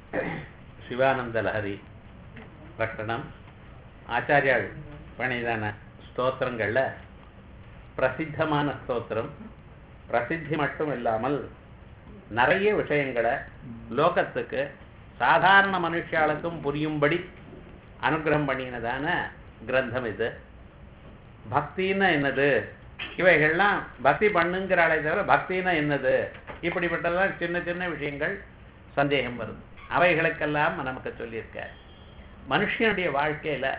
சிவானந்த லஹரி பிரகடனம் ஆச்சாரியாள் பண்ணிதான ஸ்தோத்திரங்களில் பிரசித்தமான ஸ்தோத்திரம் பிரசித்தி மட்டும் இல்லாமல் நிறைய விஷயங்களை லோகத்துக்கு சாதாரண மனுஷாளுக்கும் புரியும்படி அனுகிரகம் பண்ணினதான கிரந்தம் இது பக்தின்னா என்னது இவைகள்லாம் பக்தி பண்ணுங்கிறாளே தவிர பக்தின்னா என்னது இப்படிப்பட்டதெல்லாம் சின்ன சின்ன விஷயங்கள் சந்தேகம் வருது அவைகளுக்கெல்லாம் நமக்கு சொல்லியிருக்க மனுஷனுடைய வாழ்க்கையில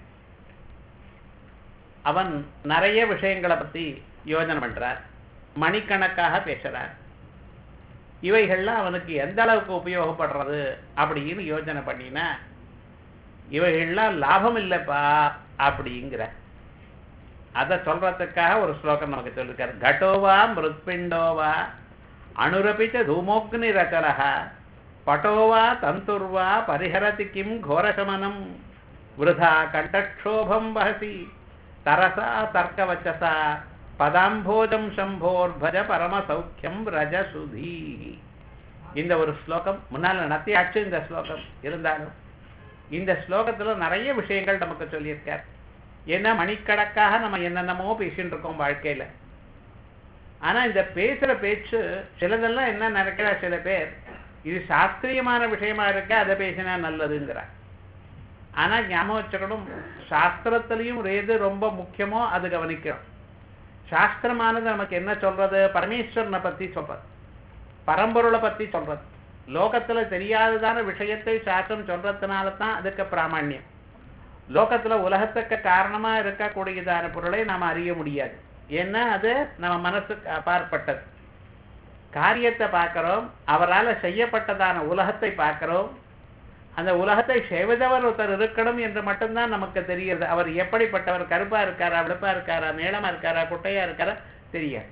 அவன் நிறைய விஷயங்களை பத்தி யோஜனை பண்றார் மணிக்கணக்காக பேசுறார் இவைகள்லாம் அவனுக்கு எந்த அளவுக்கு உபயோகப்படுறது அப்படின்னு யோஜனை பண்ணினா இவைகள்லாம் லாபம் இல்லைப்பா அப்படிங்கிற அதை சொல்றதுக்காக ஒரு ஸ்லோகம் நமக்கு சொல்லிருக்காரு கடோவா மிருத்பிண்டோவா அனுரபிச்ச தூமோக்னி ரச்சலகா பட்டோவா தந்துர்வா பரிஹரதி கிம் கோரசமனம் விருதா கண்டக்ஷோபம் வகசி தரசா தர்க்கவச்சசா பதாம்போஜம் சம்போர்பஜ பரமசௌக்கியம் ரஜசுதி இந்த ஒரு ஸ்லோகம் முன்னால் நடத்தியாச்சு இந்த ஸ்லோகம் இருந்தாலும் இந்த ஸ்லோகத்துல நிறைய விஷயங்கள் நமக்கு சொல்லியிருக்கார் ஏன்னா மணிக்கணக்காக நம்ம என்னென்னமோ பேசிட்டு இருக்கோம் வாழ்க்கையில ஆனா இந்த பேசுற பேச்சு சிலதெல்லாம் என்ன நினைக்கிறா சில பேர் இது சாஸ்திரியமான விஷயமா இருக்க அதை பேசினா நல்லதுங்கிறார் ஆனா ஞாபகம் வச்சுக்கணும் சாஸ்திரத்திலையும் எது ரொம்ப முக்கியமோ அது கவனிக்கணும் சாஸ்திரமானது நமக்கு என்ன சொல்றது பரமேஸ்வரனை பத்தி சொல்றது பரம்பொருளை பத்தி சொல்றது லோகத்துல தெரியாததான விஷயத்தை சாஸ்திரம் சொல்றதுனால தான் அதுக்கு பிராமணியம் லோகத்துல உலகத்துக்கு காரணமா இருக்கக்கூடியதான பொருளை நாம் அறிய முடியாது ஏன்னா அது நம்ம மனசுக்கு அப்பாற்பட்டது காரியத்தை பார்க்கிறோம் அவரால் செய்யப்பட்டதான உலகத்தை பார்க்கிறோம் அந்த உலகத்தை செய்வதவர் ஒருத்தர் இருக்கணும் என்று மட்டும்தான் நமக்கு தெரிகிறது அவர் எப்படிப்பட்டவர் கருப்பா இருக்காரா வெளுப்பா இருக்காரா நீளமா இருக்காரா குட்டையா இருக்காரா தெரியாது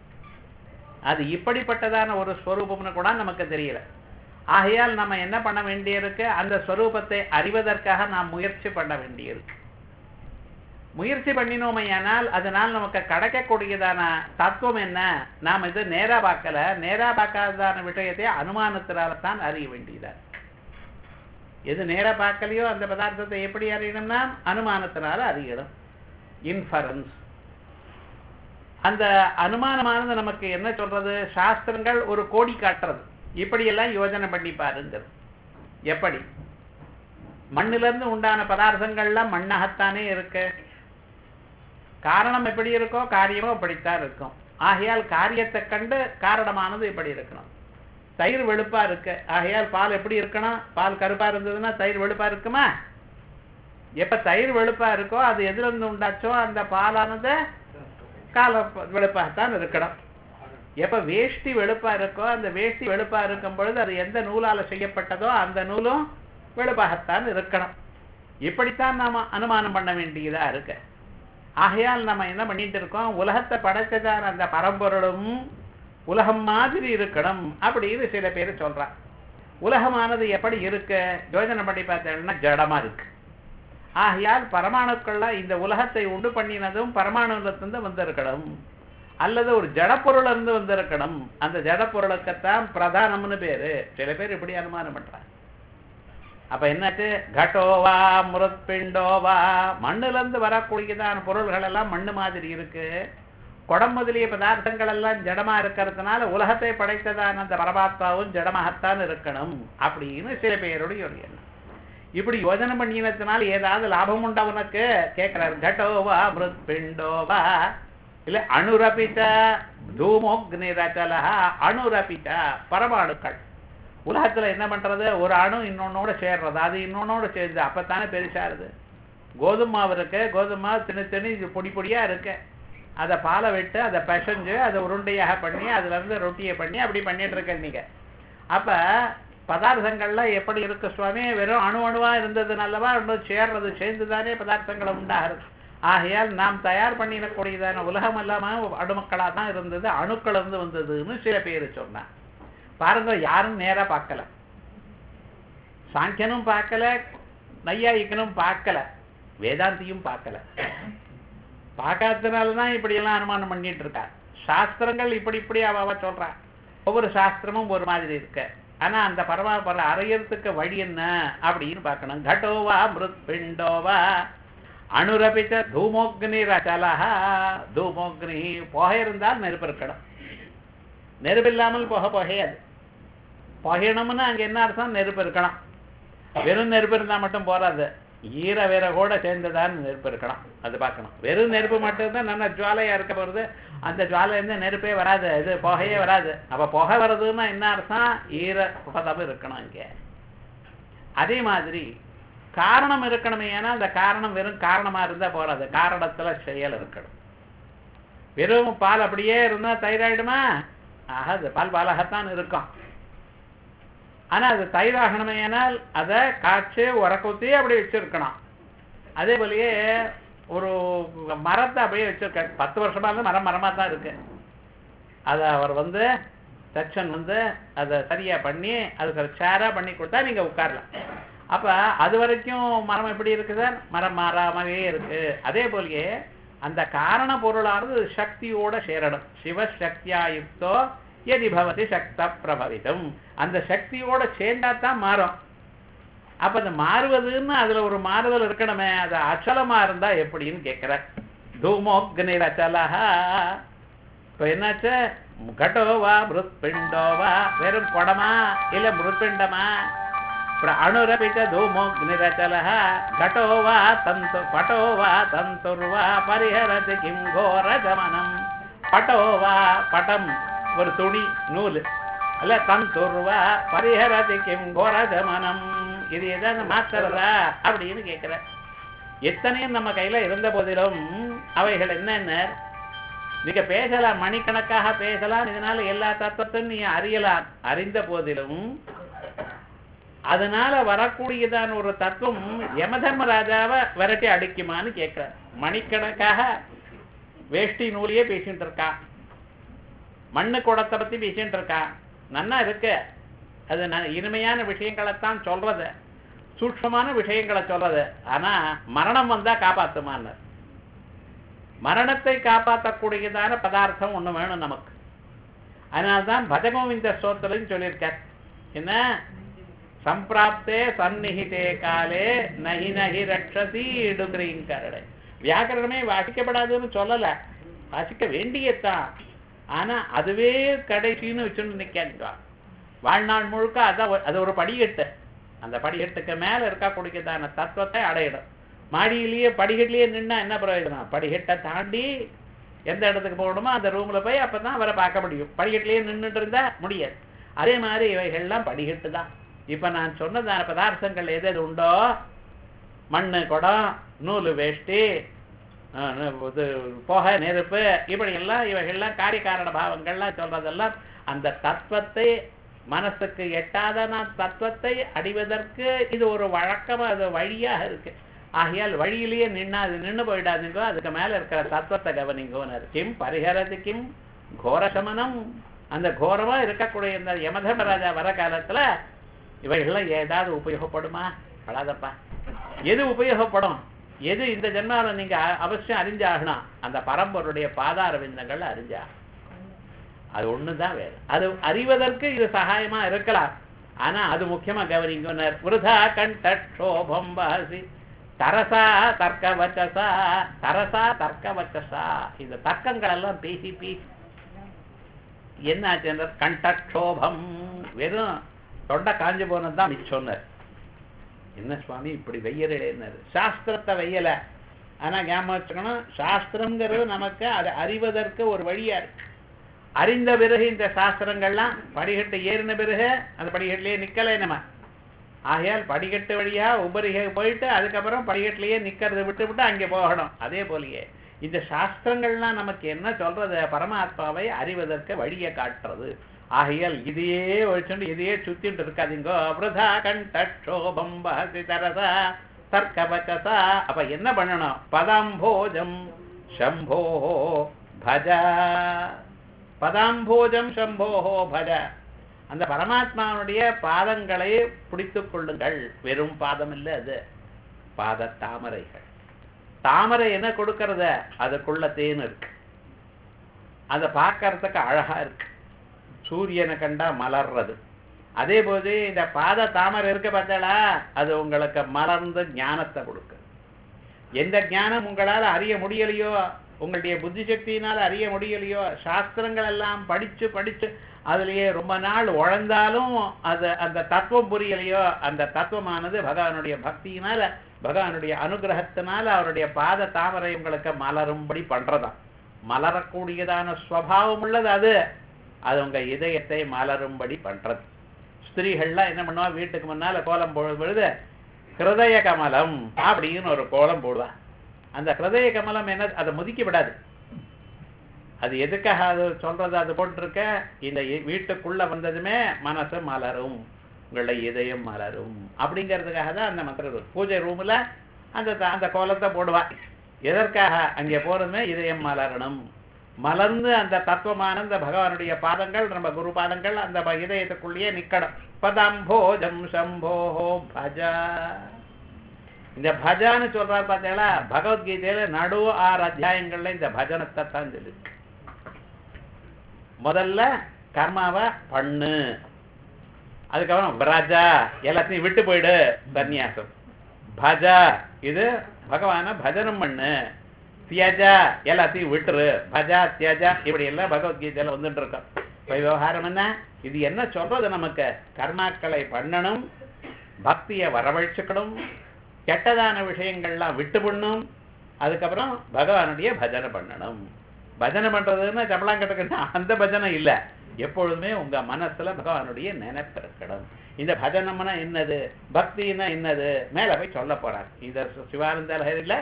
அது இப்படிப்பட்டதான ஒரு ஸ்வரூபம்னு கூட நமக்கு தெரியல ஆகையால் நம்ம என்ன பண்ண வேண்டியிருக்கு அந்த ஸ்வரூபத்தை அறிவதற்காக நாம் முயற்சி பண்ண வேண்டியிருக்கு முயற்சி பண்ணினோமையானால் அதனால் நமக்கு கிடைக்கக்கூடியதான தத்துவம் என்ன நாம் இது நேரா பார்க்கல நேரா பார்க்காததான விஷயத்தை அனுமானத்தினால தான் அறிய வேண்டியதா எது நேரா பார்க்கலையோ அந்த பதார்த்தத்தை எப்படி அறியணும்னா அனுமானத்தினால அறியணும் இன்ஃபரன்ஸ் அந்த அனுமானமானது நமக்கு என்ன சொல்றது சாஸ்திரங்கள் ஒரு கோடி காட்டுறது இப்படியெல்லாம் யோஜனை பண்ணி பாருங்கிறது எப்படி மண்ணிலிருந்து உண்டான பதார்த்தங்கள்லாம் மண்ணாகத்தானே இருக்கு காரணம் எப்படி இருக்கோ காரியமும் அப்படித்தான் இருக்கும் ஆகையால் காரியத்தை கண்டு காரணமானது இப்படி இருக்கணும் தயிர் வெளுப்பா இருக்கு ஆகையால் பால் எப்படி இருக்கணும் பால் கருப்பா இருந்ததுன்னா தயிர் வெளுப்பா இருக்குமா எப்ப தயிர் வெளுப்பா இருக்கோ அது எதுல இருந்து உண்டாச்சோ அந்த பாலானது கால வெளுப்பாகத்தான் இருக்கணும் எப்ப வேஷ்டி வெளுப்பா இருக்கோ அந்த வேஷ்டி வெளுப்பா இருக்கும் பொழுது அது எந்த நூலால செய்யப்பட்டதோ அந்த நூலும் வெளுப்பாகத்தான் இருக்கணும் இப்படித்தான் நாம அனுமானம் பண்ண வேண்டியதா இருக்கு ஆகையால் நம்ம என்ன பண்ணிட்டு இருக்கோம் உலகத்தை படைச்சதான அந்த பரம்பொருளும் உலகம் மாதிரி இருக்கணும் அப்படின்னு சில பேர் சொல்றான் உலகமானது எப்படி இருக்கு யோஜனை பண்ணி பார்த்தேன்னா ஜடமா இருக்கு ஆகையால் பரமாணுக்கள்லாம் இந்த உலகத்தை உண்டு பண்ணினதும் பரமாணுலத்திலிருந்து வந்திருக்கணும் அல்லது ஒரு ஜடப்பொருள் இருந்து வந்திருக்கணும் அந்த ஜடப்பொருளுக்குத்தான் பிரதானம்னு பேரு சில பேர் இப்படி அனுமானம் பண்றாங்க அப்ப என்னாச்சு கடோவா முரத்பிண்டோவா மண்ணுல இருந்து வரக்கூடியதான பொருள்கள் எல்லாம் மண்ணு மாதிரி இருக்கு குடம் முதலிய பதார்த்தங்கள் எல்லாம் ஜடமா இருக்கிறதுனால உலகத்தை படைத்ததான அந்த பரமாத்மாவும் ஜடமாகத்தான் இருக்கணும் அப்படின்னு சில பேருடைய ஒரு எண்ணம் இப்படி யோஜனை பண்ணினதுனால ஏதாவது லாபம் உண்டா உனக்கு கேட்கிறார் கடோவா மிருத்பிண்டோவா இல்ல அணுரபிச்ச தூமோக்னி ரச்சலா அணுரபிச்ச பரமாணுக்கள் உலகத்துல என்ன பண்றது ஒரு அணு இன்னொன்னோட சேர்றது அது இன்னொன்னோட சேர்ந்து அப்பத்தானே பெருசாருது கோதுமை மாவு இருக்கு கோதுமை மாவு திணி திணி பொடி பொடியா இருக்கு அதை பாலை விட்டு அதை பிசைஞ்சு அதை உருண்டையாக பண்ணி அதுல இருந்து ரொட்டியை பண்ணி அப்படி பண்ணிட்டு இருக்க நீங்க அப்ப பதார்த்தங்கள்ல எப்படி இருக்கு சுவாமி வெறும் அணு அணுவா இருந்ததுனாலவா இன்னும் சேர்றது சேர்ந்து தானே பதார்த்தங்களை உண்டாகிறது ஆகையால் நாம் தயார் பண்ணிடக்கூடியதான உலகம் இல்லாம அணுமக்களா தான் இருந்தது அணுக்கள் இருந்து வந்ததுன்னு சில பேர் சொன்னான் பாருங்க யாரும் நேரா பார்க்கல சாங்கியனும் பார்க்கல நையாயிக்கனும் பார்க்கல வேதாந்தியும் பார்க்கல பார்க்காததுனாலதான் இப்படி எல்லாம் அனுமானம் பண்ணிட்டு இருக்கா சாஸ்திரங்கள் இப்படி இப்படி அவ அவ சொல்றா ஒவ்வொரு சாஸ்திரமும் ஒரு மாதிரி இருக்க ஆனா அந்த பரமாபரம் அறையறதுக்கு வழி என்ன அப்படின்னு பார்க்கணும் கடோவா மிருத் பிண்டோவா அணுரபிச்ச தூமோக்னி ரச்சலஹா தூமோக்னி புகை இருந்தால் நெருப்பு இருக்கணும் நெருப்பு இல்லாமல் புகை புகையாது புகையணும்னு அங்க என்ன அர்த்தம் நெருப்பு இருக்கணும் வெறும் நெருப்பு இருந்தா மட்டும் போறாது ஈர வேற கூட சேர்ந்துதான் நெருப்பு இருக்கணும் அது பார்க்கணும் வெறும் நெருப்பு மட்டும்தான் நல்ல ஜுவாலையா இருக்க போறது அந்த ஜுவாலை இருந்து நெருப்பே வராது இது புகையே வராது அப்ப புகை வர்றதுன்னா என்ன அர்த்தம் ஈர பதம் இருக்கணும் இங்க அதே மாதிரி காரணம் இருக்கணுமே ஏன்னா அந்த காரணம் வெறும் காரணமா இருந்தா போறாது காரணத்துல செயல் இருக்கணும் வெறும் பால் அப்படியே இருந்தா தைராய்டுமா ஆகாது பால் பாலாகத்தான் இருக்கும் ஆனா அது தயிராகணுமே ஏனால் அதை காய்ச்சி உரக்குத்தி அப்படி வச்சிருக்கணும் அதே போலயே ஒரு மரத்தை அப்படியே வச்சிருக்க பத்து வருஷமா இருந்து மரம் மரமா தான் இருக்கு அதை அவர் வந்து தச்சன் வந்து அதை சரியா பண்ணி அதுக்கு ஒரு சேரா பண்ணி கொடுத்தா நீங்க உட்காரலாம் அப்ப அது வரைக்கும் மரம் எப்படி இருக்கு சார் மரம் மாறாமவே இருக்கு அதே போலயே அந்த காரண பொருளானது சக்தியோட சேரணும் சிவசக்தியா யுக்தோ எதி பவதி சக்த பிரபவிதம் அந்த சக்தியோட சேர்ந்தா தான் மாறும் அப்ப அந்த மாறுவதுன்னு அதுல ஒரு மாறுதல் இருக்கணுமே அது அச்சலமா இருந்தா எப்படின்னு கேட்கிற தூமோக்னிர் அச்சலஹா இப்ப என்னாச்சு கடோவா மிருத்பிண்டோவா வெறும் குடமா இல்ல மிருத்பிண்டமா அணுரபிச்ச धूमोऽग्निरचलः घटो वा तन्तु पटो वा तन्तुर्वा परिहरति किं घोरगमनम् பட்டோ வா பட்டம் ஒரு துணி நூல் அல்ல தந்துர்வா பரிஹரதி கிம் கோரகமனம் இது எதாவது மாத்துறதா அப்படின்னு கேட்கிற எத்தனையும் நம்ம கையில இருந்த போதிலும் அவைகள் என்னென்ன நீங்க பேசலாம் மணிக்கணக்காக பேசலாம் இதனால எல்லா தத்துவத்தையும் நீ அறியலாம் அறிந்த போதிலும் அதனால வரக்கூடியதான ஒரு தத்துவம் யமதர்மராஜாவை விரட்டி அடிக்குமான்னு கேட்கிறார் மணிக்கணக்காக வேஷ்டி நூலையே பேசிட்டு இருக்கா மண்ணு குடத்தை பத்தி பேசிட்டு இருக்கா நன்னா இருக்கு அது ந- இனிமையான விஷயங்களைத்தான் சொல்றது சூக்ஷ்மமான விஷயங்களை சொல்றது ஆனா மரணம் வந்தா காப்பாத்துமான்னு மரணத்தை காப்பாற்றக்கூடியதான பதார்த்தம் ஒண்ணு வேணும் நமக்கு அதனால்தான் பஜகோவிந்த ஸ்தோத்திரம் சொல்லியிருக்கார் என்ன சம்பிராப்தே சந்நிகிதே காலே நஹி நஹி ரட்சசி இடுகிறீங்கரடை வியாக்கரணமே வாசிக்கப்படாதுன்னு சொல்லல வாசிக்க வேண்டியதுதான் ஆனா அதுவே கடைசின்னு வச்சுன்னு நிக்காதுவா வாழ்நாள் முழுக்க அதான் ஒரு- அது ஒரு படிக்கட்டு அந்த படிக்கட்டுக்கு மேல இருக்கக்கூடியதான தத்துவத்தை அடையிடும் மாடியிலேயே படிக்கட்டிலேயே நின்னா என்ன பிரயோஜனம் படிக்கட்டை தாண்டி எந்த இடத்துக்கு போகணுமோ அந்த ரூம்ல போய் அப்பதான் அவரை பார்க்க முடியும் படிக்கட்டிலேயே நின்றுட்டு இருந்தா முடியாது அதே மாதிரி இவைகள்லாம் படிக்கட்டு தான் இப்ப நான் சொன்னதான பதார்த்தங்கள் எது எது உண்டோ மண்ணு குடம் நூல் வேஷ்டி அஹ், இது புகை நெருப்பு இப்படி எல்லாம் இவைகள்லாம் காரிய காரண பாவங்கள்லாம் சொல்றதெல்லாம் அந்த தத்துவத்தை மனசுக்கு எட்டாதன தத்துவத்தை அடைவதற்கு இது ஒரு வழக்கமா அது வழியாக இருக்கு ஆகையால் வழியிலேயே நின்னா அது நின்னு போயிடாதீங்கோ அதுக்கு மேல இருக்கிற தத்துவத்தை கவனிங்கோனர் கிம் பரிஹரது கிம் கோரசமனம் அந்த கோரமா இருக்கக்கூடிய இந்த யமதர்மராஜா வர காலத்துல இவைகள்லாம் ஏதாவது உபயோகப்படுமா படாதப்பா எது உபயோகப்படும் எது இந்த ஜென்மாவில் நீங்க அ- அவசியம் அறிஞ்சாகணும் அந்த பரம்பருடைய பாதார விந்தங்கள் அறிஞ்சா அது ஒண்ணுதான் வேறு அது அறிவதற்கு இது சகாயமா இருக்கலாம் ஆனா அது முக்கியமா கவனிங்கனர் விருதா கண்டோபம் வாசி தரசா தர்க்க வச்சசா தரசா தர்க்க வச்சசா இந்த தர்க்கங்கள் எல்லாம் பேசி பேசி என்னாச்சு கண்டக்ஷோபம் வெறும் தொண்டை காஞ்சு போனது தான் மிச்சோன்னார் என்ன சுவாமி இப்படி வெய்யறேன்னாரு சாஸ்திரத்தை வெய்யல ஆனா ஞாபகம் வச்சுக்கணும் சாஸ்திரங்கிறது நமக்கு அதை அறிவதற்கு ஒரு வழியா இருக்கு அறிந்த பிறகு இந்த சாஸ்திரங்கள்லாம் படிக்கட்டு ஏறின பிறகு அந்த படிக்கட்டுலயே நிக்கலை நம்ம ஆகையால் படிக்கட்டு வழியா உபரிகை போயிட்டு அதுக்கப்புறம் படிக்கட்டுலயே நிக்கிறதை விட்டு விட்டு அங்கே போகணும் அதே போலயே இந்த சாஸ்திரங்கள்லாம் நமக்கு என்ன சொல்றது பரமாத்மாவை அறிவதற்கு வழியை காட்டுறது ஆகையால் இதையே வச்சுட்டு இதையே சுத்திட்டு இருக்காதீங்கோ விரதா கண்டோபம் பஹசி தரசா தர்க்கபச்சசா அப்ப என்ன பண்ணணும் பதாம்போஜம் சம்போ பஜ பதாம்போஜம் சம்போஹோ பஜ அந்த பரமாத்மாவுடைய பாதங்களை பிடித்துக் கொள்ளுங்கள் வெறும் பாதம் இல்லை அது பாத தாமரைகள் தாமரை என்ன கொடுக்கறத அதுக்குள்ள தேன் இருக்கு அதை பார்க்கறதுக்கு அழகா இருக்கு சூரியனை கண்டா மலர்றது அதே போது இந்த பாத தாமரை இருக்க பார்த்தாளா அது உங்களுக்கு மலர்ந்த ஞானத்தை கொடுக்கு எந்த ஞானம் உங்களால் அறிய முடியலையோ உங்களுடைய புத்தி சக்தியினால் அறிய முடியலையோ சாஸ்திரங்கள் எல்லாம் படிச்சு படிச்சு அதுலயே ரொம்ப நாள் உழந்தாலும் அது அந்த தத்துவம் புரியலையோ அந்த தத்துவமானது பகவானுடைய பக்தியினால பகவானுடைய அனுகிரகத்தினால அவருடைய பாத தாமரை உங்களுக்கு மலரும்படி பண்றதாம் மலரக்கூடியதான ஸ்வபாவம் உள்ளது அது அது உங்க இதயத்தை மலரும்படி பண்றது ஸ்திரீகள்லாம் என்ன பண்ணுவா வீட்டுக்கு முன்னால கோலம் போடும் பொழுது ஹிருதய கமலம் அப்படின்னு ஒரு கோலம் போடுவா அந்த ஹிருதய கமலம் என்ன அதை முதிக்க விடாது அது எதுக்காக அது சொல்றது அது போட்டிருக்க இந்த இ- வீட்டுக்குள்ள வந்ததுமே மனசு மலரும் உங்களுடைய இதயம் மலரும் அப்படிங்கிறதுக்காக தான் அந்த மந்திரம் இருக்கு. பூஜை ரூம்ல அந்த த- அந்த கோலத்தை போடுவா எதற்காக அங்கே போறதுமே இதயம் மலரணும் மலர்ந்து அந்த தத்துவமான அந்த பகவானுடைய பாதங்கள் நம்ம குரு பாதங்கள் அந்த ப- இதயத்துக்குள்ளேயே நிக்கணும் பதம்போஜம் சம்போஹோ பஜா இந்த பஜான்னு சொல்றாரு பார்த்தீங்களா பகவத்கீதையில நடு ஆறு அத்தியாயங்கள்ல இந்த பஜனத்தை தான் சொல்லிருக்கு முதல்ல கர்மாவை பண்ணு அதுக்கப்புறம் பிரஜா எல்லாத்தையும் விட்டு போயிடு சந்நியாசம் பஜா இது பகவான பஜனம் பண்ணு தியஜா எல்லாத்தையும் விட்டுரு பஜா தியஜா இப்படி எல்லாம் பகவத்கீதையில வந்துட்டு இருக்கோம் இப்ப விவகாரம் என்ன இது என்ன சொல்றது நமக்கு கர்மாக்களை பண்ணணும் பக்தியை வரவழைச்சுக்கணும் கெட்டதான விஷயங்கள்லாம் விட்டு பண்ணும் அதுக்கப்புறம் பகவானுடைய பஜனை பண்ணணும் பஜனை பண்றதுன்னு சம்பளம் கட்டுக்கணும் அந்த பஜனை இல்ல எப்பொழுதுமே உங்க மனசுல பகவானுடைய நினைப்பு இருக்கணும் இந்த பஜனம்னா என்னது பக்தின்னா என்னது மேல போய் சொல்ல போறார் இந்த சிவானந்த லஹரில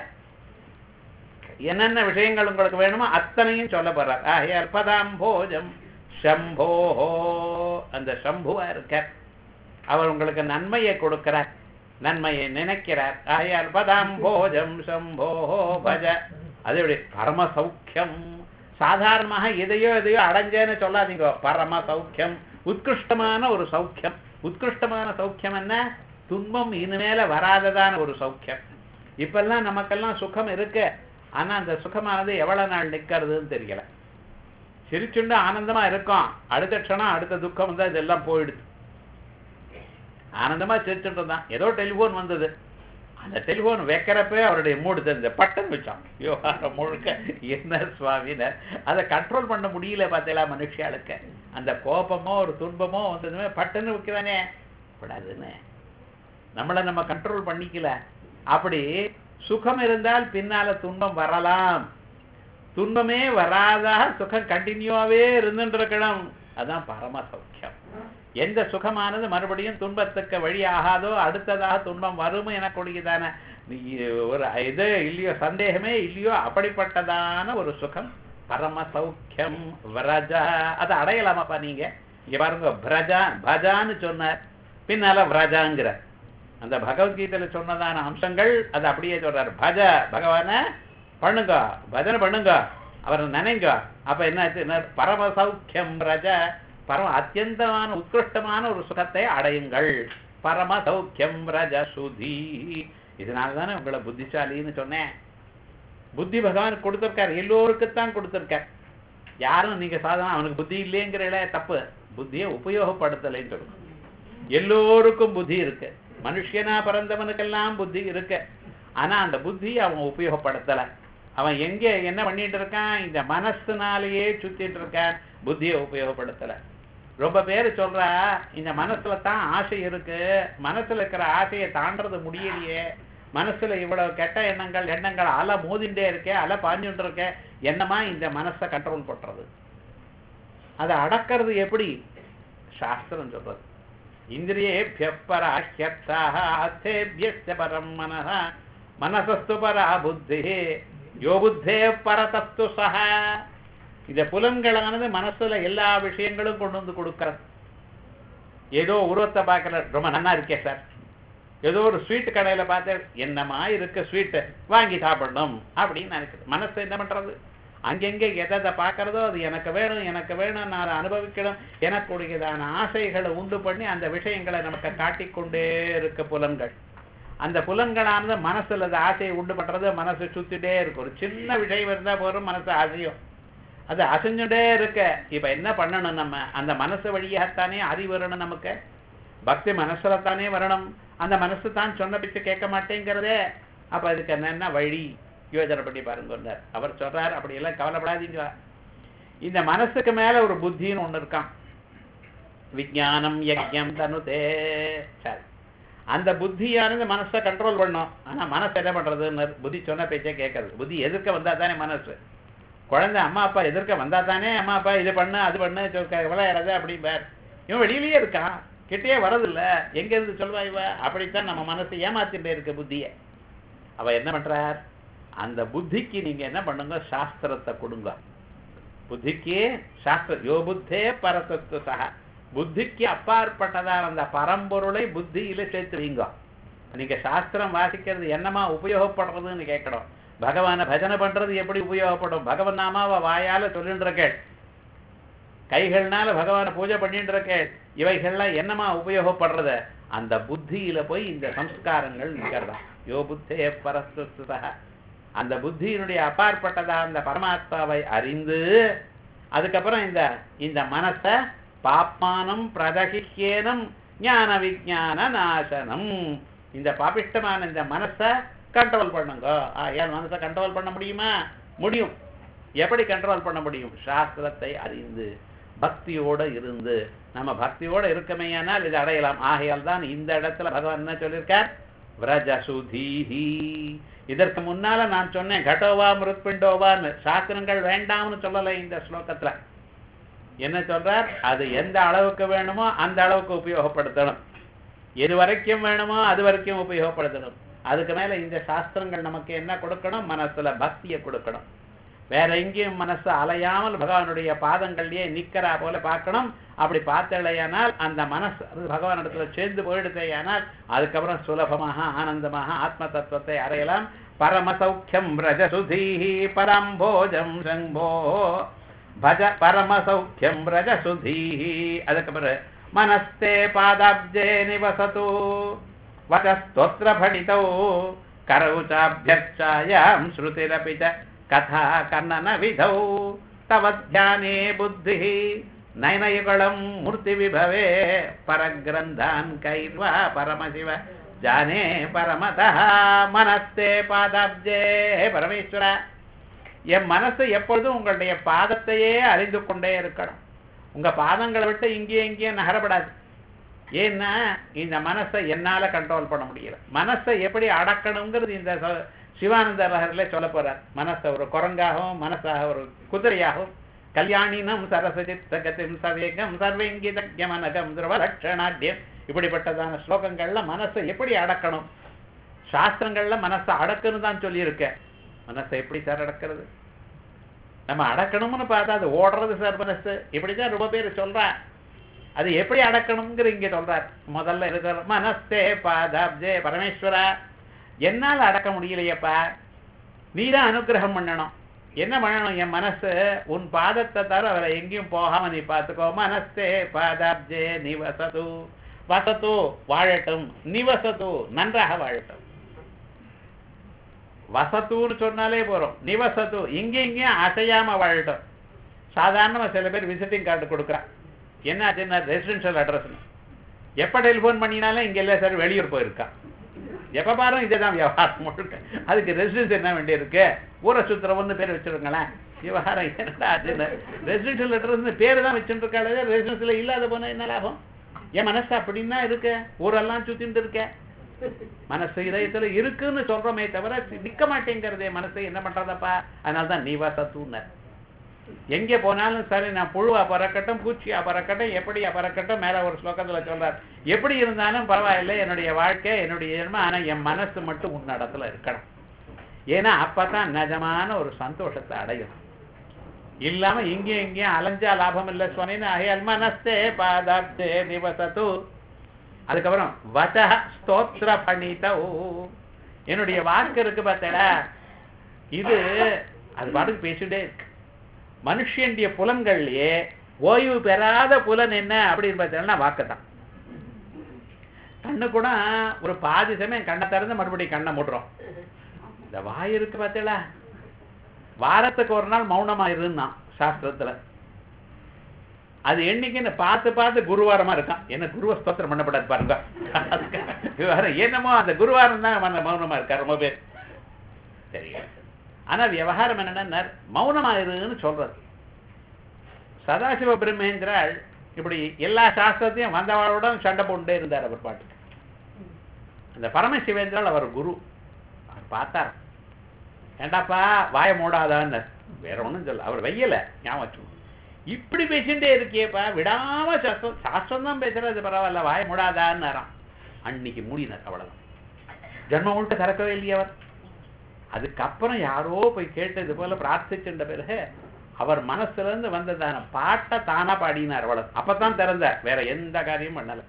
என்னென்ன விஷயங்கள் உங்களுக்கு வேணுமோ அத்தனையும் சொல்ல போறார் ஆகையால் பதாம்போஜம் சம்போஹோ அந்த சம்புவா இருக்கார் அவர் உங்களுக்கு நன்மையை கொடுக்கிறார் நன்மையை நினைக்கிறார் ஆகையால் பதாம்போஜம் சம்போஹோ பஜ அது எப்படி பரம சௌக்கியம் சாதாரணமாக எதையோ எதையோ அடைஞ்சேன்னு சொல்லாதீங்க பரம சௌக்கியம் உத்கிருஷ்டமான ஒரு சௌக்கியம் உத்கிருஷ்டமான சௌக்கியம் என்ன துன்பம் இனிமேல வராததான ஒரு சௌக்கியம் இப்பெல்லாம் நமக்கெல்லாம் சுகம் இருக்கு ஆனா அந்த சுகமானது எவ்வளவு நாள் நிக்கிறதுன்னு தெரியல சிரிச்சுண்டு ஆனந்தமா இருக்கும் அடுத்த க்ஷணம் அடுத்த துக்கம் வந்து இதெல்லாம் போயிடுது ஆனந்தமா சிரிச்சுட்டு இருந்தான் ஏதோ டெலிபோன் வந்தது அந்த டெலிபோன் வைக்கிறப்பே அவருடைய மூடு தெரிஞ்ச பட்டன் வச்சான் விவகாரம் முழுக்க என்ன சுவாமினர் அதை கண்ட்ரோல் பண்ண முடியல பார்த்தீங்களா மனுஷியாளுக்கு அந்த கோபமோ ஒரு துன்பமோ வந்ததுமே பட்டுன்னு வைக்கிறானே கூடாதுன்னு நம்மளை நம்ம கண்ட்ரோல் பண்ணிக்கல அப்படி சுகம் இருந்தால் பின்னால துன்பம் வரலாம் துன்பமே வராதாக சுகம் கண்டினியூவாவே இருந்துட்டு இருக்கணும் அதான் பரம சௌக்கியம் எந்த சுகமானது மறுபடியும் துன்பத்துக்கு வழி ஆகாதோ அடுத்ததாக துன்பம் வரும் எனக்கூடியதான நீ- ஒரு இது இல்லையோ சந்தேகமே இல்லையோ அப்படிப்பட்டதான ஒரு சுகம் பரம சௌக்கியம் விரஜா அதை அடையலாமாப்பா நீங்க இங்க பாருங்க பிரஜா பஜான்னு சொன்னார் பின்னால விரஜாங்கிற அந்த பகவத்கீதையில சொன்னதான அம்சங்கள் அது அப்படியே சொல்றாரு பஜ பகவான பண்ணுங்க பஜனை பண்ணுங்க அவரை நினைங்க அப்ப என்ன ஆச்சு? என்ன பரம சௌக்கியம் ரஜ பரம அத்தியந்தமான உத்கிருஷ்டமான ஒரு சுகத்தை அடையுங்கள் பரம சௌக்கியம் ரஜ சுதி இதனால தானே உங்களை புத்திசாலின்னு சொன்னேன் புத்தி பகவான் கொடுத்திருக்கார் எல்லோருக்குத்தான் கொடுத்திருக்கார் யாரும் நீங்க சாதாரண அவனுக்கு புத்தி இல்லைங்கிறல தப்பு புத்தியை உபயோகப்படுத்தலைன்னு சொல்லணும் எல்லோருக்கும் புத்தி இருக்கு மனுஷனா பிறந்தவனுக்கெல்லாம் புத்தி இருக்கு ஆனா அந்த புத்தி அவன் உபயோகப்படுத்தல அவன் எங்க என்ன பண்ணிட்டு இருக்கான் இந்த மனசுனாலேயே சுத்திட்டு இருக்கான் புத்தியை உபயோகப்படுத்தல ரொம்ப பேர் சொல்றா இந்த மனசுல தான் ஆசை இருக்கு மனசுல இருக்கிற ஆசையை தாண்டறது முடியலையே மனசுல இவ்வளவு கெட்ட எண்ணங்கள் எண்ணங்கள் அலை மோதிண்டே இருக்கே அலை பாஞ்சுட்டு இருக்கே என்னமா இந்த மனசை கண்ட்ரோல் பண்றது அதை அடக்கிறது எப்படி சாஸ்திரம் சொல்றது இந்திரியேபிய பராஹ்யர்த்தாக அத்தேபியஸ்ய பரம் மனः மனசஸ்து பரா புத்தி யோ புத்தே பரதஸ்து சஹ இந்த புலன்களானது மனசுல எல்லா விஷயங்களும் கொண்டு வந்து கொடுக்கறது ஏதோ உருவத்தை பார்க்கல ரொம்ப நன்னா இருக்கே சார் ஏதோ ஒரு ஸ்வீட் கடையில பார்த்து என்னமா இருக்கு ஸ்வீட்டு வாங்கி சாப்பிடணும் அப்படின்னு நினைக்குது மனசு என்ன பண்றது அங்கெங்கே எதை பார்க்கறதோ அது எனக்கு வேணும் எனக்கு வேணும் நான் அனுபவிக்கணும் எனக்குடையதான ஆசைகளை உண்டு பண்ணி அந்த விஷயங்களை நமக்கு காட்டிக்கொண்டே இருக்க புலன்கள் அந்த புலன்களானது மனசுல அந்த ஆசையை உண்டு பண்றது மனசு சுத்திட்டே இருக்கும் ஒரு சின்ன விஷயம் இருந்தா போதும் மனசு அசையும் அது அசைஞ்சுட்டே இருக்க இப்ப என்ன பண்ணணும் நம்ம அந்த மனசு வழியாகத்தானே அறிவு வரணும் நமக்கு பக்தி மனசுல தானே வரணும் அந்த மனசு தான் சொன்ன பிச்சு கேட்க மாட்டேங்கிறதே அப்ப அதுக்கு என்னென்ன வழி யோஜனை பண்ணி பாருங்க அவர் சொல்றார் அப்படியெல்லாம் கவலைப்படாதீங்க இந்த மனசுக்கு மேல ஒரு புத்தின்னு ஒண்ணு இருக்கான் விஜயானம் யஜ்யம் தனுதே சரி அந்த புத்தியானது மனசை கண்ட்ரோல் பண்ணும் ஆனா மனசு என்ன பண்றதுன்னு புத்தி சொன்ன பேச்சே கேட்கறது புத்தி எதிர்க்க வந்தா தானே மனசு குழந்தை அம்மா அப்பா எதிர்க்க வந்தா தானே அம்மா அப்பா இது பண்ணு அது பண்ணு சொல் விளையாடுறது அப்படிம்பார் இவன் வெளியிலேயே இருக்கான் கிட்டே வரதில்ல எங்க இருந்து சொல்வா இவ அப்படித்தான் நம்ம மனசு ஏமாத்திட்டே இருக்க புத்திய அவ என்ன பண்றார் அந்த புத்திக்கு நீங்க என்ன பண்ணுங்க சாஸ்திரத்தை கொடுங்க புத்திக்கு சாஸ்திர யோ புத்தே பரதத்துவ சக புத்திக்கு அப்பாற்பட்டதான அந்த பரம்பொருளை புத்தியில சேர்த்து வைங்க நீங்க சாஸ்திரம் வாசிக்கிறது என்னமா உபயோகப்படுறதுன்னு கேட்கணும் பகவானை பஜனை பண்றது எப்படி உபயோகப்படும் பகவன் நாமாவை வாயால சொல்லிட்டு இருக்கேள் கைகள்னால பகவானை பூஜை பண்ணிட்டு இருக்கேள் இவைகள்லாம் என்னமா உபயோகப்படுறது அந்த புத்தியில போய் இந்த சம்ஸ்காரங்கள் நிற்கிறதா யோ புத்தே பரஸ்துதா அந்த புத்தியினுடைய அப்பாற்பட்டதா அந்த பரமாத்மாவை அறிந்து அதுக்கப்புறம் இந்த இந்த மனசை பாப்மானம் பிரதகிக்கேனம் ஞான விஜான நாசனம் இந்த பாபிஷ்டமான இந்த மனசை கண்ட்ரோல் பண்ணுங்க ஏன் மனசை கண்ட்ரோல் பண்ண முடியுமா முடியும் எப்படி கண்ட்ரோல் பண்ண முடியும் சாஸ்திரத்தை அறிந்து பக்தியோட இருந்து நம்ம பக்தியோட இருக்கமேயானால் இதை அடையலாம் ஆகையால் தான் இந்த இடத்துல பகவான் என்ன சொல்லியிருக்கார் விரஜசுதீஹி இதற்கு முன்னால நான் சொன்னேன் கடோவா மிருத்பிண்டோவான்னு சாஸ்திரங்கள் வேண்டாம்னு சொல்லலை இந்த ஸ்லோகத்துல என்ன சொல்றார் அது எந்த அளவுக்கு வேணுமோ அந்த அளவுக்கு உபயோகப்படுத்தணும் எது வரைக்கும் வேணுமோ அது வரைக்கும் உபயோகப்படுத்தணும் அதுக்கு மேல இந்த சாஸ்திரங்கள் நமக்கு என்ன கொடுக்கணும் மனசுல பக்தியை கொடுக்கணும் வேற எங்கேயும் மனசு அலையாமல் பகவானுடைய பாதங்கள்லயே நிக்கிறா போல பார்க்கணும் அப்படி பார்த்தலையானால் அந்த மனசு அது பகவான் இடத்துல சேர்ந்து போயிடுதேயானால் அதுக்கப்புறம் சுலபமாக ஆனந்தமாக ஆத்ம தத்துவத்தை அறையலாம் பரமசௌக்கியம் ரஜசுதீஹி பரம்போஜம் சம்போ பஜ பரமசௌக்கியம் ரஜசுதீஹி அதுக்கப்புறம் மனஸ்தே பாதாப்ஜே நிவசது வச்சஸ்தோத்திர பணிதௌ करौ चाभ्यर्चायां श्रुतिरपि च कथा कर्णनविधौ तव ध्याने बुद्धिः नयनयुगलं मूर्तिविभवे परग्रन्थान् कैर्वा परमशिव जाने परमतः मनस्ते பாதாப்ஜே பரமேஸ்வர என் மனசு எப்பொழுதும் உங்களுடைய பாதத்தையே அறிந்து கொண்டே இருக்கணும் உங்க பாதங்களை விட்டு இங்கேயும் இங்கேயும் நகரப்படாது ஏன்னா இந்த மனசை என்னால கண்ட்ரோல் பண்ண முடியல மனசை எப்படி அடக்கணுங்கிறது இந்த ச- சிவானந்த லஹரில சொல்ல போறார் மனசை ஒரு குரங்காகவும் மனசாக ஒரு குதிரையாகவும் கல்யாணினம் சரசஜித்தகத்திம் சவேகம் சர்வேங்கிதமனகம் துருவலட்சணாட்யம் இப்படிப்பட்டதான ஸ்லோகங்கள்ல மனசை எப்படி அடக்கணும் சாஸ்திரங்கள்ல மனசை அடக்குன்னு தான் சொல்லியிருக்கேன் மனசை எப்படி சார் அடக்கிறது நம்ம அடக்கணும்னு பார்த்தா அது ஓடுறது சார் மனசு இப்படிதான் ரொம்ப பேர் சொல்றா அது எப்படி அடக்கணுங்கிற இங்க சொல்றார் முதல்ல இருக்கிற மனஸ்தே பாதாப்ஜே பரமேஸ்வரா என்னால அடக்க முடியலையப்பா நீதான் அனுகிரகம் பண்ணணும் என்ன பண்ணணும் என் மனசு உன் பாதத்தை தவிர அவரை எங்கேயும் போகாம நீ பார்த்துக்கோ மனஸ்தே பாதாப்ஜே நிவசது வசத்து வாழட்டும் நிவசத்து நன்றாக வாழட்டும் வசத்துன்னு சொன்னாலே போறோம் நிவசத்து இங்க இங்கேயும் அசையாம வாழட்டும் சாதாரணமா சில பேர் விசிட்டிங் கார்டு கொடுக்குறான் என்ன ஆச்சுன்னா ரெசிடென்ஷியல் அட்ரஸ்னு எப்ப டெலிஃபோன் பண்ணினாலும் இங்க இல்ல சார் வெளியூர் போயிருக்கான் எப்ப பாரும் இதுதான் விவகாரம் முழுக்க அதுக்கு ரெசிடென்ஸ் என்ன வேண்டியிருக்கு ஊரை சுத்துறவன்னு பேர் வச்சிருங்களேன் விவகாரம் என்னடா ஆச்சுன்னு ரெசிடென்ஷியல் அட்ரஸ் பேர் தான் வச்சுட்டு இருக்காளே ரெசிடென்ஸ்ல இல்லாத போனா என்ன லாபம் என் மனசு அப்படின்னா இருக்கு ஊரெல்லாம் சுத்திட்டு இருக்க மனசு இதயத்துல இருக்குன்னு சொல்றோமே தவிர நிக்க மாட்டேங்கிறதே மனசு என்ன பண்றதப்பா அதனாலதான் நீ வசத்துன்ன எங்கே போனாலும் சரி நான் புழுவா பறக்கட்டும் பூச்சியா பறக்கட்டும் எப்படியா பறக்கட்டும் மேல ஒரு ஸ்லோகத்துல சொல்றார் எப்படி இருந்தாலும் பரவாயில்லை என்னுடைய வாழ்க்கை என்னுடைய ஜென்மம் ஆனா என் மனசு மட்டும் உன்னடத்துல இருக்கணும் ஏன்னா அப்பதான் நிஜமான ஒரு சந்தோஷத்தை அடையும் இல்லாம இங்கேயும் இங்கேயும் அலைஞ்சா லாபம் இல்லை சொன்னேன்னு அயல் மனஸ்தே பாதாப்தே நிவசத்து அதுக்கப்புறம் வச்ச ஸ்தோத்திர பணிதோ என்னுடைய வாக்கு இருக்கு பார்த்தடா இது அது பாட்டுக்கு பேசிட்டே இருக்கு மனுஷனுடைய புலன்கள்லயே ஓய்வு பெறாத புலன் என்ன அப்படின்னு பார்த்தீங்கன்னா வாக்கு தான் கண்ணு கூட ஒரு பாதி சமயம் கண்ணை திறந்து மறுபடியும் கண்ணை மூடுறோம் இந்த வாய் இருக்கு பார்த்தீங்களா வாரத்துக்கு ஒரு நாள் மௌனமா இருந்தான் சாஸ்திரத்துல அது என்னைக்குன்னு பார்த்து பார்த்து குருவாரமா இருக்கான் என்ன குருவ ஸ்தோத்திரம் பண்ணப்படாது பாருங்க வேற என்னமோ அந்த குருவாரம் தான் மன- மௌனமா இருக்கா ரொம்ப பேர் சரி ஆனா விவகாரம் என்னன்னா மௌனமா இருன்னு சொல்றது சதாசிவ பிரம்மேந்திரால் இப்படி எல்லா சாஸ்திரத்தையும் வந்தவளோட சண்டை போட்டுட்டே இருந்தார் அவர் பாட்டுக்கு அந்த பரமசிவேந்திரால் அவர் குரு அவர் பார்த்தார் ஏண்டாப்பா வாய மூடாதான்னு வேற ஒண்ணும் சொல்ல அவர் வெய்யல ஞாபகம் வச்சுக்கோ. இப்படி பேசிட்டே இருக்கியேப்பா விடாம சாஸ்திரம் சாஸ்திரம் தான் பேசுறது பரவாயில்ல வாய மூடாதான்னாராம் அன்னைக்கு மூடினார் அவ்வளவுதான் ஜன்மம் முழுக்க திறக்கவே இல்லையே அவர் அதுக்கப்புறம் யாரோ போய் கேட்டு இது போல பிரார்த்திச்சுட்ட பிறகு அவர் மனசுல இருந்து வந்ததான பாட்டை தானா பாடினார் அவ்வளவு அப்பதான் திறந்தார் வேற எந்த காரியமும் பண்ணல